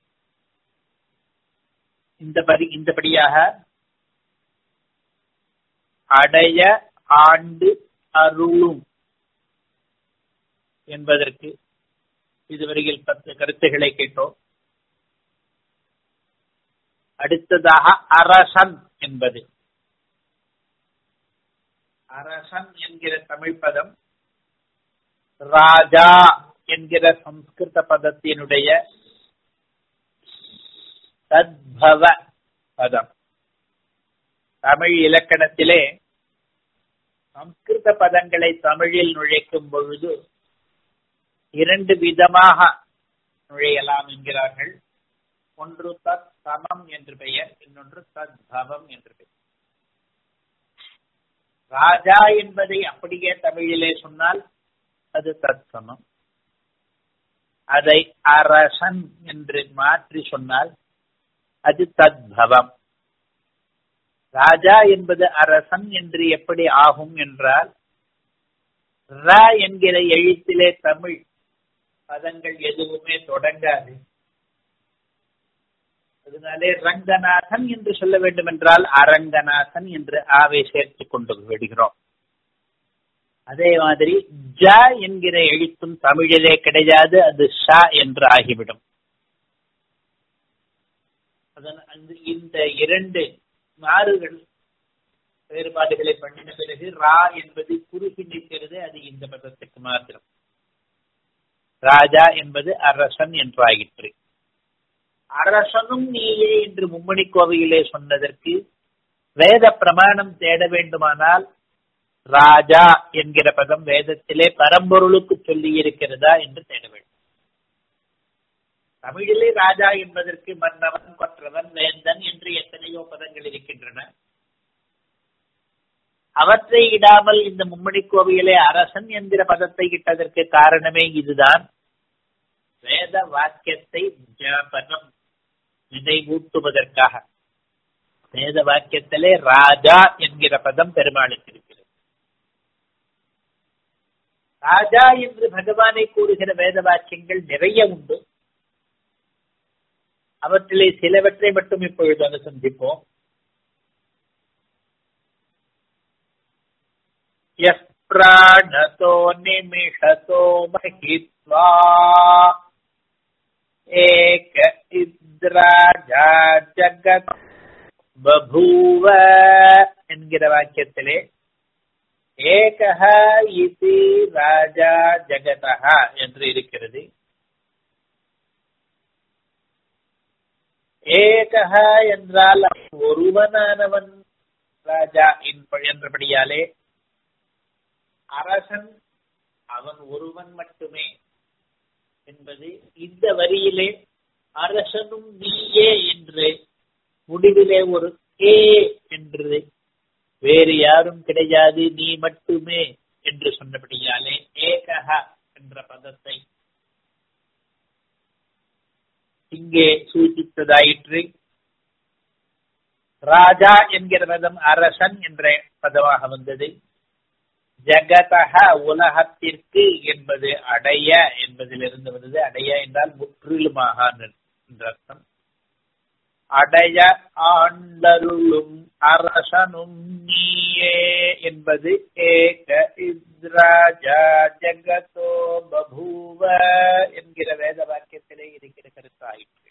இந்த படி இந்தபடியாக அடைய ஆண்டு அருளும் என்பதற்கு இதுவரையில் பத்து கருத்துக்களை கேட்டோம் அடுத்ததாக அரசன் என்பது அரசன் என்கிற தமிழ் பதம் ராஜா என்கிற சம்ஸ்கிருத பதத்தினுடைய தத்பவ பதம் தமிழ் இலக்கணத்திலே சம்ஸ்கிருத பதங்களை தமிழில் நுழைக்கும் பொழுது இரண்டு விதமாக நுழையலாம் என்கிறார்கள் ஒன்று தத் சமம் என்று பெயர் இன்னொன்று தத்பவம் என்று பெயர் ராஜா என்பதை அப்படியே தமிழிலே சொன்னால் அது தத்சமம் அதை அரசன் என்று மாற்றி சொன்னால் அது தத்பவம் ராஜா என்பது அரசன் என்று எப்படி ஆகும் என்றால் ர என்கிற எழுத்திலே தமிழ் பதங்கள் எதுவுமே தொடங்காது அதனாலே ரங்கநாதன் என்று சொல்ல வேண்டும் என்றால் அரங்கநாதன் என்று ஆவை சேர்த்துக் கொண்டு விடுகிறோம் அதே மாதிரி ஜ என்கிற எழுத்தும் தமிழிலே கிடையாது அது ஷ என்று ஆகிவிடும் அதன் இந்த இரண்டு மாறுகள் வேறுபாடுகளை பண்ணின பிறகு ரா என்பது குறுகி நிற்கிறது அது இந்த பதத்துக்கு மாத்திரம் ராஜா என்பது அரசன் என்றாயிற்று அரசனும் நீயே என்று மும்மணி கோவையிலே சொன்னதற்கு வேத பிரமாணம் தேட வேண்டுமானால் ராஜா என்கிற பதம் வேதத்திலே பரம்பொருளுக்கு சொல்லி இருக்கிறதா என்று தேட வேண்டும் தமிழிலே ராஜா என்பதற்கு மன்னவன் கொற்றவன் வேந்தன் என்று எத்தனையோ பதங்கள் இருக்கின்றன அவற்றை இடாமல் இந்த மும்மணி கோவிலே அரசன் என்கிற பதத்தை இட்டதற்கு காரணமே இதுதான் வேத வாக்கியத்தை ஜபனம் நினைவூட்டுவதற்காக வேத வாக்கியத்திலே ராஜா என்கிற பதம் பெருமாளுக்கு இருக்கிறது ராஜா என்று பகவானை கூறுகிற வேத வாக்கியங்கள் நிறைய உண்டு அவற்றிலே சிலவற்றை மட்டும் இப்பொழுது அனுசந்திப்போம் பிராணதோ நிமிஷதோ மகித்வா ஏக இத்ராஜா ஜகத் பபூவ என்கிற வாக்கியத்திலே ஏகஹ இதி ராஜா ஜகதா என்று இருக்கிறது ஏகஹ என்றால் ஒருவனானவன் ராஜா என்றபடியாலே அரசன் அவன் ஒருவன் மட்டுமே என்பது இந்த வரியிலே அரசனும் நீயே என்று முடிவிலே ஒரு ஏ என்று வேறு யாரும் கிடையாது நீ மட்டுமே என்று சொன்னபடியாலே ஏகஹ என்ற பதத்தை இங்கே சூಚಿத்ததாயிற்று ராஜா என்கிற பதம் அரசன் என்ற பதமாக வந்தது ஜகதக உலகத்திற்கு என்பது அடைய என்பதிலிருந்து வந்தது அடைய என்றால் முற்றிலுமாக என்ற அர்த்தம் அடைய ஆண்டருளும் அரசனும் நீயே என்பது ஏக இத்ராஜா ஜகதோ பபூவ என்கிற வேத வாக்கியத்திலே இருக்கிற கருத்தாயிற்று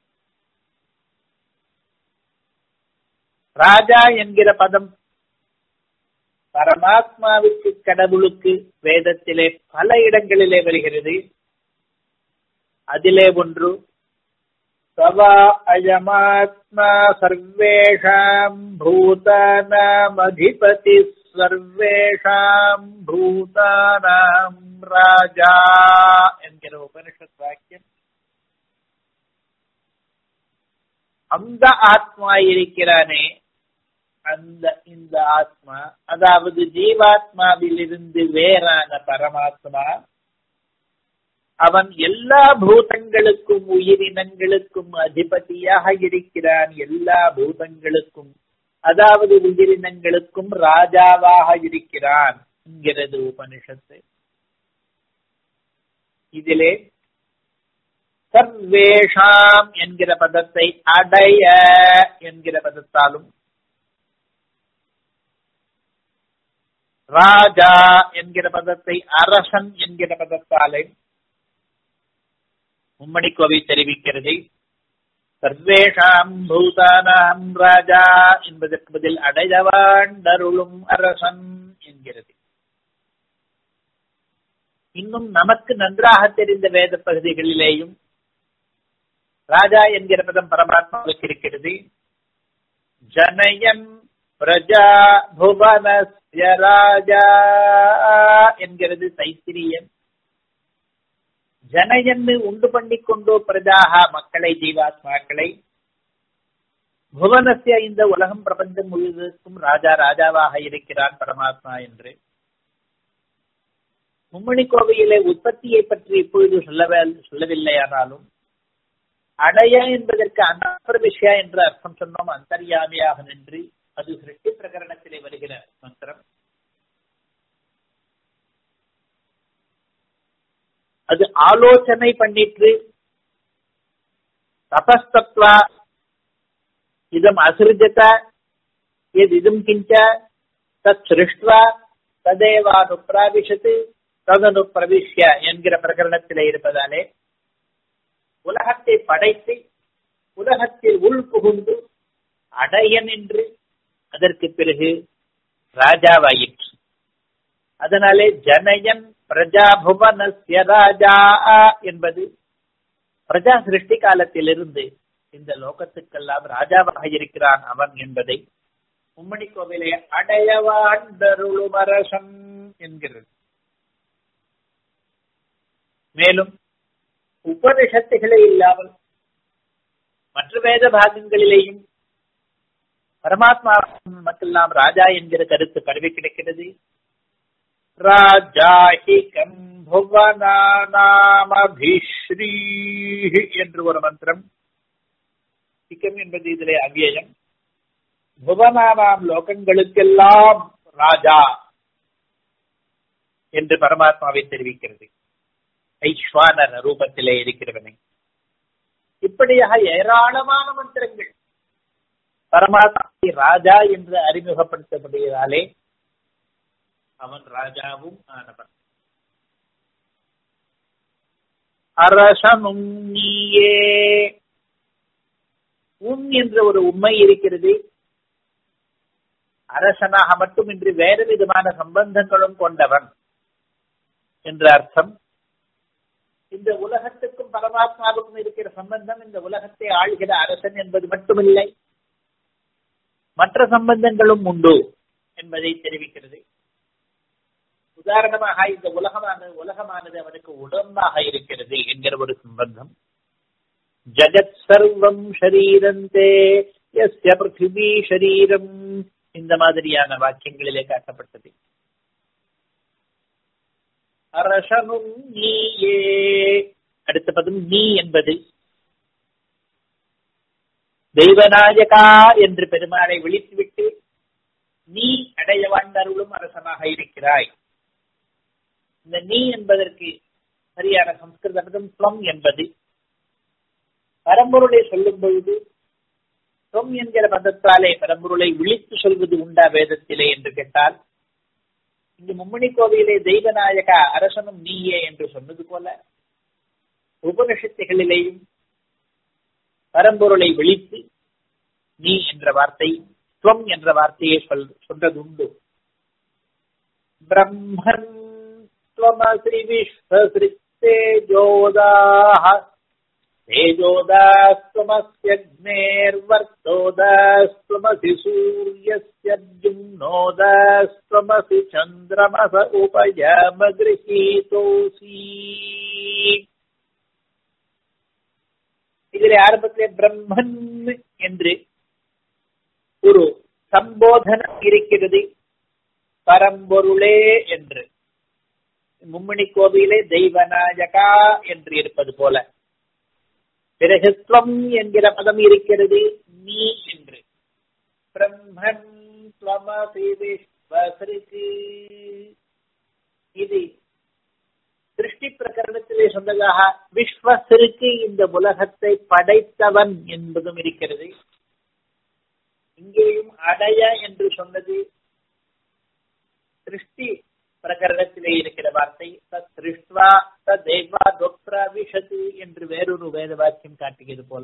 ராஜா என்கிற பதம் பரமாத்மாவுக்கு கடவுளுக்கு வேதத்திலே பல இடங்களிலே வருகிறது அதிலே ஒன்று சவா அயமாத்மா சர்வேஷாம் பூதானாமதிபதி சர்வேஷாம் பூதானாம் ராஜா என்கிற உபனிஷத் வாக்கியம் அந்த ஆத்மா இருக்கிறானே அந்த இந்த ஆத்மா அதாவது ஜீவாத்மாவிலிருந்து வேறான பரமாத்மா அவன் எல்லா பூதங்களுக்கும் உயிரினங்களுக்கும் அதிபதியாக இருக்கிறான் எல்லா பூதங்களுக்கும் அதாவது உயிரினங்களுக்கும் ராஜாவாக இருக்கிறான் என்கிறது உபனிஷத்து இதிலே சர்வேஷாம் என்கிற பதத்தை அடைய என்கிற பதத்தாலும் ராஜா என்கிற பதத்தை அரசன் என்கிற பதத்தாலே மும்மணி கோவை தெரிவிக்கிறது சர்வேஷாம் பூதானாம் ராஜா என்பதற்கு பதில் அடையவாண்டருளும் அரசன் என்கிறது இன்னும் நமக்கு நன்றாக தெரிந்த வேத பகுதிகளிலேயும் ராஜா என்கிற பதம் பரமாத்மாவுக்கு இருக்கிறது ஜனயன் பிரஜா புவனஸ்ய ராஜா என்கிறது தைத்திரியன் ஜனயன்னு உண்டு பண்ணிக்கொண்டோ பிரஜாக மக்களை ஜீவாத்மாக்களை புவனசிய இந்த உலகம் பிரபஞ்சம் முழுவதற்கும் ராஜா ராஜாவாக இருக்கிறான் பரமாத்மா என்று மும்மணி கோவையிலே உற்பத்தியை பற்றி இப்பொழுது சொல்லவே சொல்லவில்லையானாலும் அடைய என்பதற்கு அனப்பிரவிஷ்யா என்ற அர்த்தம் சொன்னோம் அந்தர்யாமியாக நின்று அது சிருஷ்டி பிரகரணத்திலே வருகிற மந்திரம் அது ஆலோசனை பண்ணிட்டு தபஸ்தத்வா இதம் அசிருஜத எது இதும் கிஞ்ச தத் சிருஷ்டுவா ததேவானு பிராவிஷத்து ததனு பிரவிஷ்ய என்கிற பிரகரணத்திலே இருப்பதாலே உலகத்தை படைத்து உலகத்தில் உள் புகுந்து அடையன் என்று அதற்கு பிறகு ராஜாவாயிற்று அதனாலே ஜனயன் பிரஜாபுவனஸ்ய ராஜா என்பது பிரஜா சிருஷ்டி காலத்திலிருந்து இந்த லோகத்துக்கெல்லாம் ராஜாவாக இருக்கிறான் அவன் என்பதை மும்மணி கோவிலே அடையவாண்டருளுமரசன் என்கிறது மேலும் உபனிஷத்துகளே இல்லாமல் மற்ற வேத பாகங்களிலேயும் பரமாத்மா மக்கெல்லாம் ராஜா என்கிற கருத்து பரவி கிடைக்கிறது ராஜாஹிகம் புவனாமபிஸ்ரீ என்று ஒரு மந்திரம் ஹிகம் என்பது இதிலே அவ்வியம் புவனானாம் லோகங்களுக்கெல்லாம் ராஜா என்று பரமாத்மாவை தெரிவிக்கிறது ஐஸ்வானர் ரூபத்திலே இருக்கிறவனை இப்படியாக ஏராளமான மந்திரங்கள் பரமாத்மாவை ராஜா என்று அறிமுகப்படுத்தப்படுவதாலே அவன் ராஜாவும் ஆனவன் அரசனும் நீயே உன் என்ற ஒரு உண்மை இருக்கிறது அரசனாக மட்டுமின்றி வேறு விதமான சம்பந்தங்களும் கொண்டவன் என்ற அர்த்தம் இந்த உலகத்துக்கும் பரமாத்மாவுக்கும் இருக்கிற சம்பந்தம் இந்த உலகத்தை ஆள்கிற அரசன் என்பது மட்டுமில்லை மற்ற சம்பந்தங்களும் உண்டு என்பதை தெரிவிக்கிறது உதாரணமாக இந்த உலகமானது உலகமானது அவனுக்கு உடம்பாக இருக்கிறது என்கிற ஒரு சம்பந்தம் ஜகத் சர்வம் ஷரீரந்தே எஸ்ய பிருத்திவி ஷரீரம் இந்த மாதிரியான வாக்கியங்களிலே காட்டப்பட்டது அரசனும் நீயே அடுத்த பதம் நீ என்பது தெய்வநாயகா என்று பெருமாளை விழித்துவிட்டு நீ அடைய வாழ்ந்தருளும் அரசனாக இருக்கிறாய் இந்த நீ என்பதற்கு சரியான சம்ஸ்கிருத பதம் துவம் என்பது பரம்பொருளை சொல்லும் பொழுது துவம் என்கிற பதத்தாலே பரம்பொருளை விழித்து சொல்வது உண்டா வேதத்திலே என்று கேட்டால் இங்கு மும்மணி கோவிலே தெய்வநாயகா அரசனும் நீயே என்று சொன்னது போல உபனிஷத்துகளிலேயும் பரம்பொருளை விழித்து நீ என்ற வார்த்தை துவம் என்ற வார்த்தையை சொல் சொல்றதுண்டு பிரம்மன் त्वमसि विश्वसृक्ते जोदाः तेजोदास्त्वमस्यग्नेर्वर्तोदास्त्वमसि सूर्यस्यर्जुम्नोदास्त्वमसि चन्द्रमस उपयामगृहीतोऽसि இதில் ஆரம்பத்திலே பிரம்மன் என்று ஒரு சம்போதனம் இருக்கிறது பரம்பொருளே என்று மும்மணி கோவிலே தெய்வநாயகா என்று இருப்பது போல பிறகு ஸ்வம் என்கிற பதம் இருக்கிறது நீ என்று பிரம்மன் ஸ்வமசி விஸ்வசிருக்கு இது சிருஷ்டி பிரகரணத்திலே சொன்னதாக விஸ்வசிற்கு இந்த உலகத்தை படைத்தவன் என்பதும் இருக்கிறது இங்கேயும் அடைய என்று சொன்னது சிருஷ்டி பிரகரணத்திலே இருக்கிற வார்த்தை தத் திருஷ்டுவா தேவா தொப்ரா விஷது என்று வேறொரு வேத வாக்கியம் காட்டுகிறது போல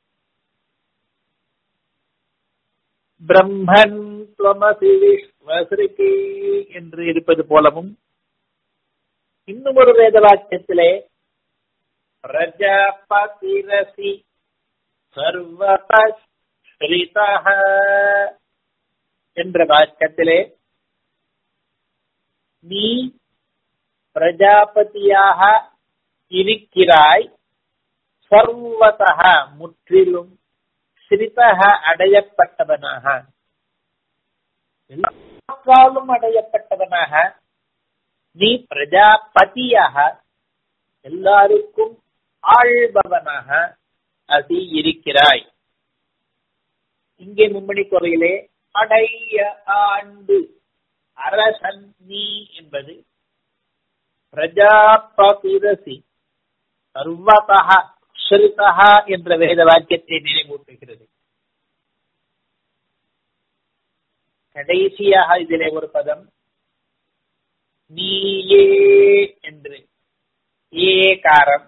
பிரம்மன் துவமசி விஸ்வசிருக்கு என்று இருப்பது போலவும் இன்னும் ஒரு வேத வாக்கியத்திலே பிரஜாபதிரசி சர்வஸ்ரிதः என்ற வாக்கியத்திலே நீ பிரஜாபதியாக இருக்கிறாய் சர்வதக முற்றிலும் ஸ்ரிதக அடையப்பட்டவனாக எல்லாத்தாலும் அடையப்பட்டவனாக நீ பிரஜாபதியாக எல்லாருக்கும் ஆள்பவனாக அதி இருக்கிறாய் இங்கே மும்மணி குறையிலே அடைய ஆண்டு அரசன் நீ என்பது பிரஜாபதிரசி சர்வதா ஸ்ருதா என்ற வேத வாக்கியத்தை நினைவூட்டுகிறது கடைசியாக இதிலே ஒரு பதம் நீயே என்று ஏகாரம்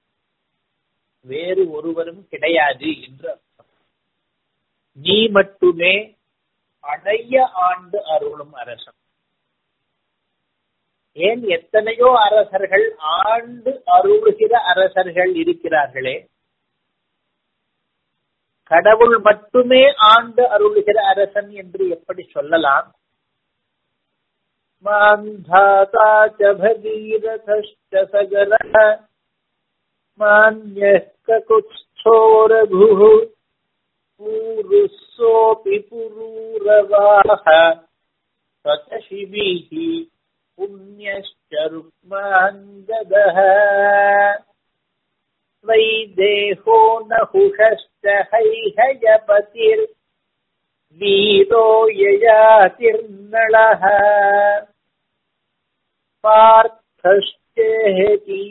வேறு ஒருவரும் கிடையாது என்று அர்த்தம் நீ மட்டுமே அடைய ஆண்டு அருளும் அரசன் ஏன் எத்தனையோ அரசர்கள் ஆண்டு அருளுகிற அரசர்கள் இருக்கிறார்களே கடவுள் மட்டுமே ஆண்டு அருளுகிற அரசன் என்று எப்படி சொல்லலாம் மாந்தாதா ச பகீரதश्च சகரः மான்யः ககுத்स्थोरभुः पूरुस्सोऽपि पुरूरवाः स्वतशिभिः पुण्यश्च रुक्माङ्गदः वैदेहो नहुषश्च हैहयपतिर्वीरो ययातिर्नळः पार्थश्चेति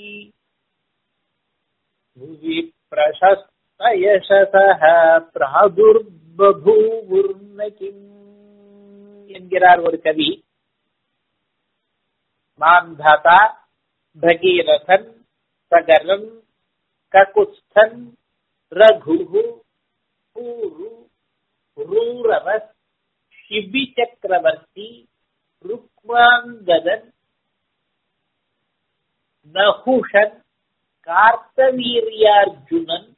भुवि பிரசஸ்தயசசக பிராதுர்பூர்ண கிம் என்கிறார் ஒரு கவி மாந்தாதா பகீரதன் சகரன் ககுஸ்தன் ரகு பூரு ரூரவஸ் ஷிபி சக்கரவர்த்தி ருக்மாங்கதன் நகுஷன் கார்த்தவீரியார்ஜுனன்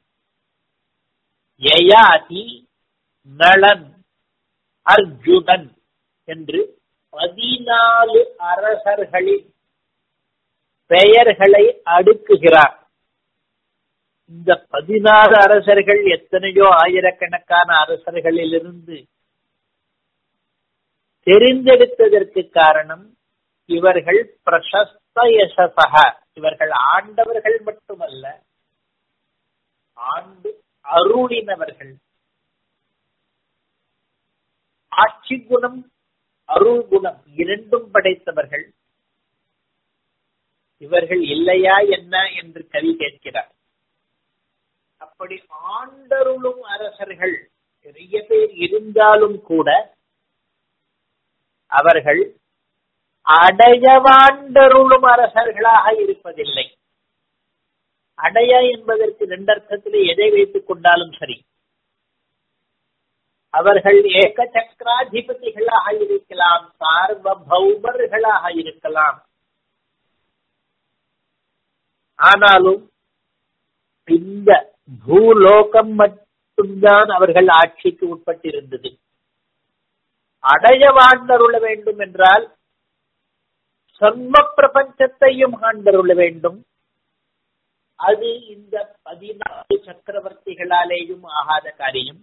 யயாதி நளன் அர்ஜுனன் என்று பதினாலு அரசர்களின் பெயர்களை அடுக்குகிறார் இந்த பதினாறு அரசர்கள் எத்தனையோ ஆயிரக்கணக்கான அரசர்களிலிருந்து தெரிந்தெடுத்ததற்கு காரணம் இவர்கள் பிரசஸ்த யசசக இவர்கள் ஆண்டவர்கள் மட்டுமல்ல ஆண்டு அருளினவர்கள் ஆட்சி குணம் அருள் குணம் இரண்டும் படைத்தவர்கள் இவர்கள் இல்லையா என்ன என்று கவி கேட்கிறார் அப்படி ஆண்டருளும் அரசர்கள் நிறைய பேர் இருந்தாலும் கூட அவர்கள் அடையவாண்டருளும் அரசர்களாக இருப்பதில்லை அடைய என்பதற்கு ரெண்டர்த்தத்திலே எதை வைத்துக் கொண்டாலும் சரி அவர்கள் ஏக சக்கராதிபதிகளாக இருக்கலாம் சார்வபௌமர்களாக இருக்கலாம் ஆனாலும் இந்த பூலோகம் மட்டும்தான் அவர்கள் ஆட்சிக்கு உட்பட்டிருந்தது அடைய வாழ்ந்தருள வேண்டும் என்றால் சர்ம பிரபஞ்சத்தையும் ஆண்டருள வேண்டும் அது இந்த பதினாறு சக்கரவர்த்திகளாலேயும் ஆகாத காரியம்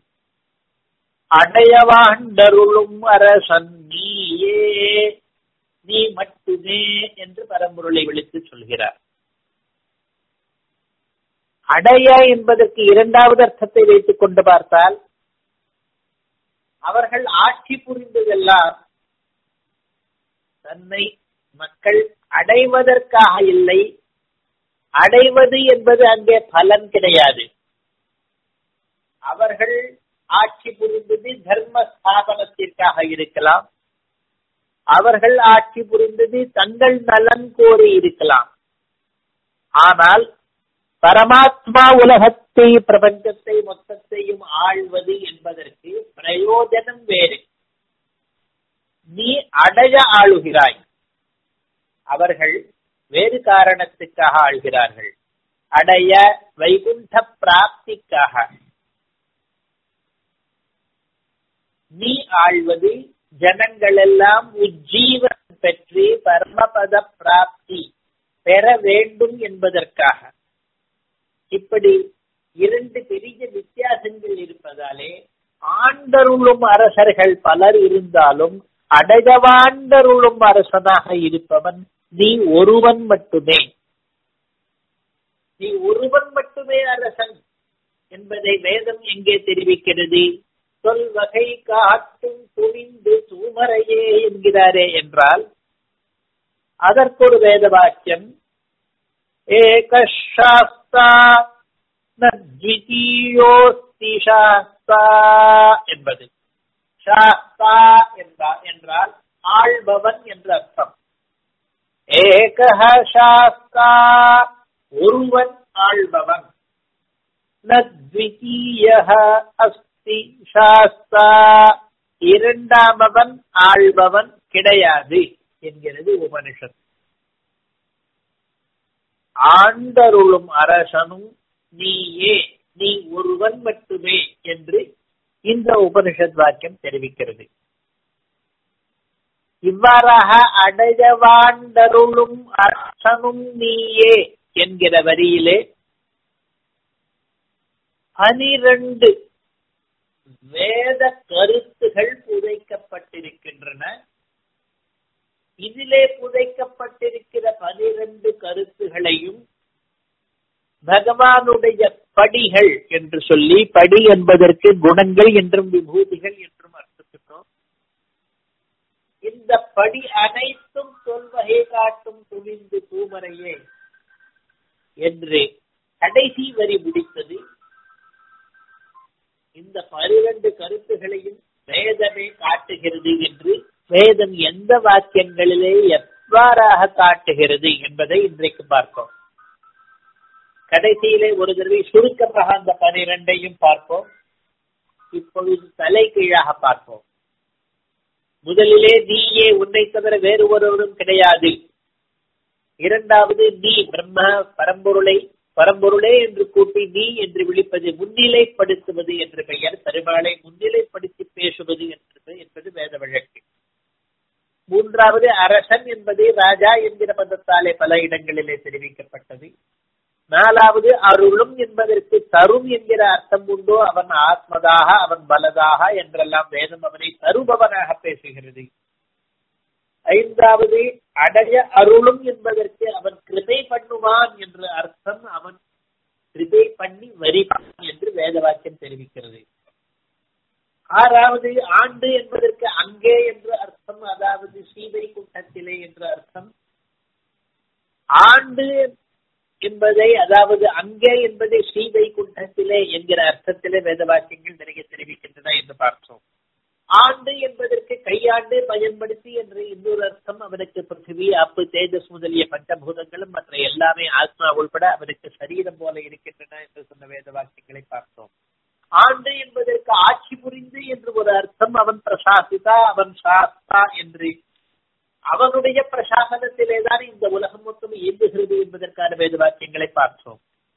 அடையவாண்டருளும் அரசன் நீயே நீ மட்டுமே என்று பரம்பொருளை விழித்து சொல்கிறார் அடைய என்பதற்கு இரண்டாவது அர்த்தத்தை வைத்துக் கொண்டு பார்த்தால் அவர்கள் ஆட்சி புரிந்ததெல்லாம் தன்னை மக்கள் அடைவதற்காக இல்லை அடைவது என்பது அங்கே பலன் கிடையாது அவர்கள் ஆட்சி புரிந்தது தர்ம ஸ்தாபனத்திற்காக இருக்கலாம் அவர்கள் ஆட்சி புரிந்தது தங்கள் நலன் கோரி இருக்கலாம் ஆனால் பரமாத்மா உலகத்தை பிரபஞ்சத்தை மொத்தத்தையும் ஆழ்வது என்பதற்கு பிரயோஜனம் வேறு நீ அடைய ஆளுகிறாய் அவர்கள் வேறு காரணத்துக்காக ஆள்கிறார்கள் அடைய வைகுண்ட பிராப்திக்காக நீ ஆழ்வது ஜனங்கள் எல்லாம் உஜ்ஜீவன் பெற்று பரமபத பிராப்தி பெற வேண்டும் என்பதற்காக இப்படி இரண்டு பெரிய வித்தியாசங்கள் இருப்பதாலே ஆண்டருளும் அரசர்கள் பலர் இருந்தாலும் அடையவாண்டருளும் அரசனாக இருப்பவன் நீ ஒருவன் மட்டுமே நீ ஒருவன் மட்டுமே அரசன் என்பதை வேதம் எங்கே தெரிவிக்கிறது சொல் வகை காட்டும் துணிந்து தூமரையே என்கிறாரே என்றால் அதற்கொரு வேத வாக்கியம் ஏகசாஸ்தா நத்விதீயோஸ்தி சாஸ்தா என்பது சாஸ்தா என்றால் ஆள்பவன் என்ற அர்த்தம் ஏகஹ சாஸ்தா ஒருவன் ஆள்பவன் நத்விதீய அஸ்தி சாஸ்தா இரண்டாமவன் ஆள்பவன் கிடையாது என்கிறது உபனிஷத் ஆண்டருளும் அரசனும் நீயே நீ ஒருவன் மட்டுமே என்று இந்த உபனிஷத் வாக்கியம் தெரிவிக்கிறது இவ்வாறாக அடையவாண்டருளும் அரசனும் நீயே என்கிற வரியிலே பனிரண்டு வேத கருத்துகள் புதைக்கப்பட்டிருக்கின்றன இதிலே புதைக்கப்பட்டிருக்கிற பனிரெண்டு கருத்துகளையும் பகவானுடைய படிகள் என்று சொல்லி படி என்பதற்கு குணங்கள் என்றும் விபூதிகள் என்றும் அர்த்தத்திட்டோம் இந்த படி அனைத்தும் சொல்வகை காட்டும் துணிந்து தூமரையே என்று கடைசி வரி முடித்தது இந்த பனிரெண்டு கருத்துகளையும் வேதமே காட்டுகிறது என்று வேதம் எந்த வாக்கியங்களிலே எவ்வாறாக காட்டுகிறது என்பதை இன்றைக்கு பார்ப்போம் கடைசியிலே ஒரு தடவை சுருக்கமாக அந்த பனிரெண்டையும் பார்ப்போம் இப்பொழுது தலை கீழாக பார்ப்போம் முதலிலே நீயே உன்னை தவிர வேறு ஒருவரும் கிடையாது இரண்டாவது நீ பிரம்ம பரம்பொருளை பரம்பொருளே என்று கூட்டி நீ என்று விழிப்பது முன்னிலைப்படுத்துவது என்று பெயர் பெருமாளை முன்னிலைப்படுத்தி பேசுவது என்று என்பது வேத வழக்கு மூன்றாவது அரசன் என்பது ராஜா என்கிற பதத்தாலே பல இடங்களிலே தெரிவிக்கப்பட்டது நாலாவது அருளும் என்பதற்கு தரும் என்கிற அர்த்தம் உண்டோ அவன் ஆத்மதாக அவன் பலதாக என்றெல்லாம் வேதம் அவனை தருபவனாக பேசுகிறது ஐந்தாவது அடைய அருளும் என்பதற்கு அவன் கிருபை பண்ணுவான் என்ற அர்த்தம் அவன் கிருபை பண்ணி வரிப்பான் என்று வேத வாக்கியம் தெரிவிக்கிறது ஆறாவது ஆண்டு என்பதற்கு அங்கே என்று அர்த்தம் அதாவது சீதை குண்டத்திலே என்ற அர்த்தம் ஆண்டு என்பதை அதாவது அங்கே என்பதை ஸ்ரீவை குண்டத்திலே என்கிற அர்த்தத்திலே வேத வாக்கியங்கள் நிறைய தெரிவிக்கின்றன என்று பார்த்தோம் ஆண்டு என்பதற்கு கையாண்டு பயன்படுத்தி என்று இன்னொரு அர்த்தம் அவனுக்கு பிருத்திவி அப்பு தேஜஸ் முதலிய பஞ்சபூதங்களும் மற்ற எல்லாமே ஆத்மா உள்பட அவனுக்கு சரீரம் போல இருக்கின்றன என்று சொன்ன வேத வாக்கியங்களை பார்த்தோம் ஆண்டு என்பதற்கு ஆட்சி புரிந்து என்று ஒரு அர்த்தம் அவன் பிரசாசிதா அவன் சாஸ்தா என்று அவனுடைய பிரசாசனத்திலேதான் இந்த உலகம் மொத்தம் இயங்குகிறது என்பதற்கான வேத வாக்கியங்களை பார்த்தோம்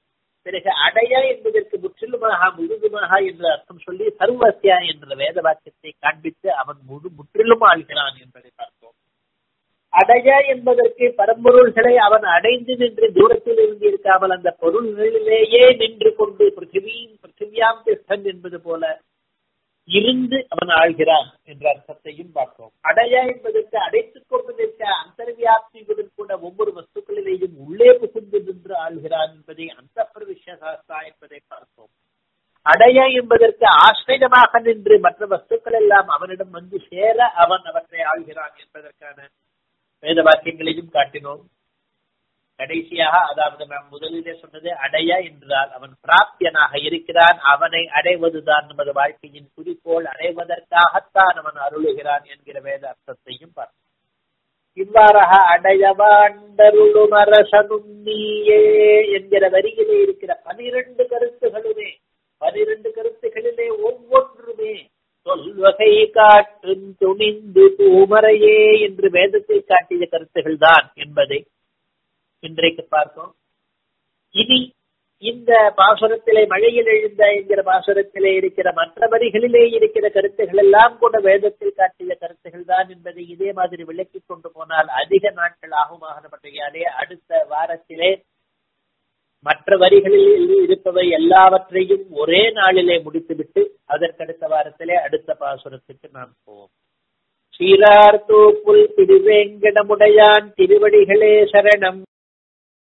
பிறகு அடைய என்பதற்கு முற்றிலுமாக முழுதுமாக என்று அர்த்தம் சொல்லி சர்வசியா என்ற வேத வாக்கியத்தை காண்பித்து அவன் முழு முற்றிலும் ஆள்கிறான் என்பதை பார்த்தோம் அடைய என்பதற்கு பரம்பொருள்களை அவன் அடைந்து நின்று தூரத்தில் இருந்து இருக்காமல் அந்த பொருள்களிலேயே நின்று கொண்டு பிருத்திவியும் பிருத்திவியாம் திஷ்டன் என்பது போல இருந்து அவன் ஆள்கிறான் என்ற அர்த்தத்தையும் பார்த்தோம் அடைய என்பதற்கு அடைத்துக் கொண்டு நிற்க அந்தர்வியாப்தியுடன் கூட ஒவ்வொரு வஸ்துக்களிலேயும் உள்ளே புகுந்து நின்று ஆள்கிறான் என்பதை அந்த பிரவிஷாஸ்தா என்பதை பார்த்தோம் அடைய என்பதற்கு ஆசிரியமாக நின்று மற்ற வஸ்துக்கள் எல்லாம் அவனிடம் வந்து சேர அவன் அவற்றை ஆள்கிறான் என்பதற்கான வேத வாக்கியங்களையும் காட்டினோம் கடைசியாக அதாவது நாம் முதலிலே சொன்னது அடைய என்றால் அவன் பிராப்தியனாக இருக்கிறான் அவனை அடைவதுதான் நமது வாழ்க்கையின் குறிக்கோள் அடைவதற்காகத்தான் அவன் அருளுகிறான் என்கிற வேத அர்த்தத்தையும் பார்த்தோம் இவ்வாறாக அடையவாண்டருளும் அரசனும் நீயே என்கிற வரியிலே இருக்கிற பனிரெண்டு கருத்துகளுமே பனிரெண்டு கருத்துகளிலே ஒவ்வொன்றுமே சொல்வகை காட்டும் துணிந்து பூமரையே என்று வேதத்தை காட்டிய கருத்துகள் தான் என்பதை இன்றைக்கு பார்த்தோம் இனி இந்த பாசுரத்திலே மழையில் எழுந்த என்கிற பாசுரத்திலே இருக்கிற மற்ற வரிகளிலே இருக்கிற கருத்துகள் எல்லாம் கூட வேதத்தில் காட்டிய கருத்துகள் தான் என்பதை இதே மாதிரி விளக்கி கொண்டு போனால் அதிக நாட்கள் ஆகுமாகப்பட்டவையாலே அடுத்த வாரத்திலே மற்ற வரிகளில் இருப்பவை எல்லாவற்றையும் ஒரே நாளிலே முடித்துவிட்டு அதற்கடுத்த வாரத்திலே அடுத்த பாசுரத்துக்கு நாம் போவோம் சீரார் தூப்புல் திருவேங்கடமுடையான் திருவடிகளே சரணம்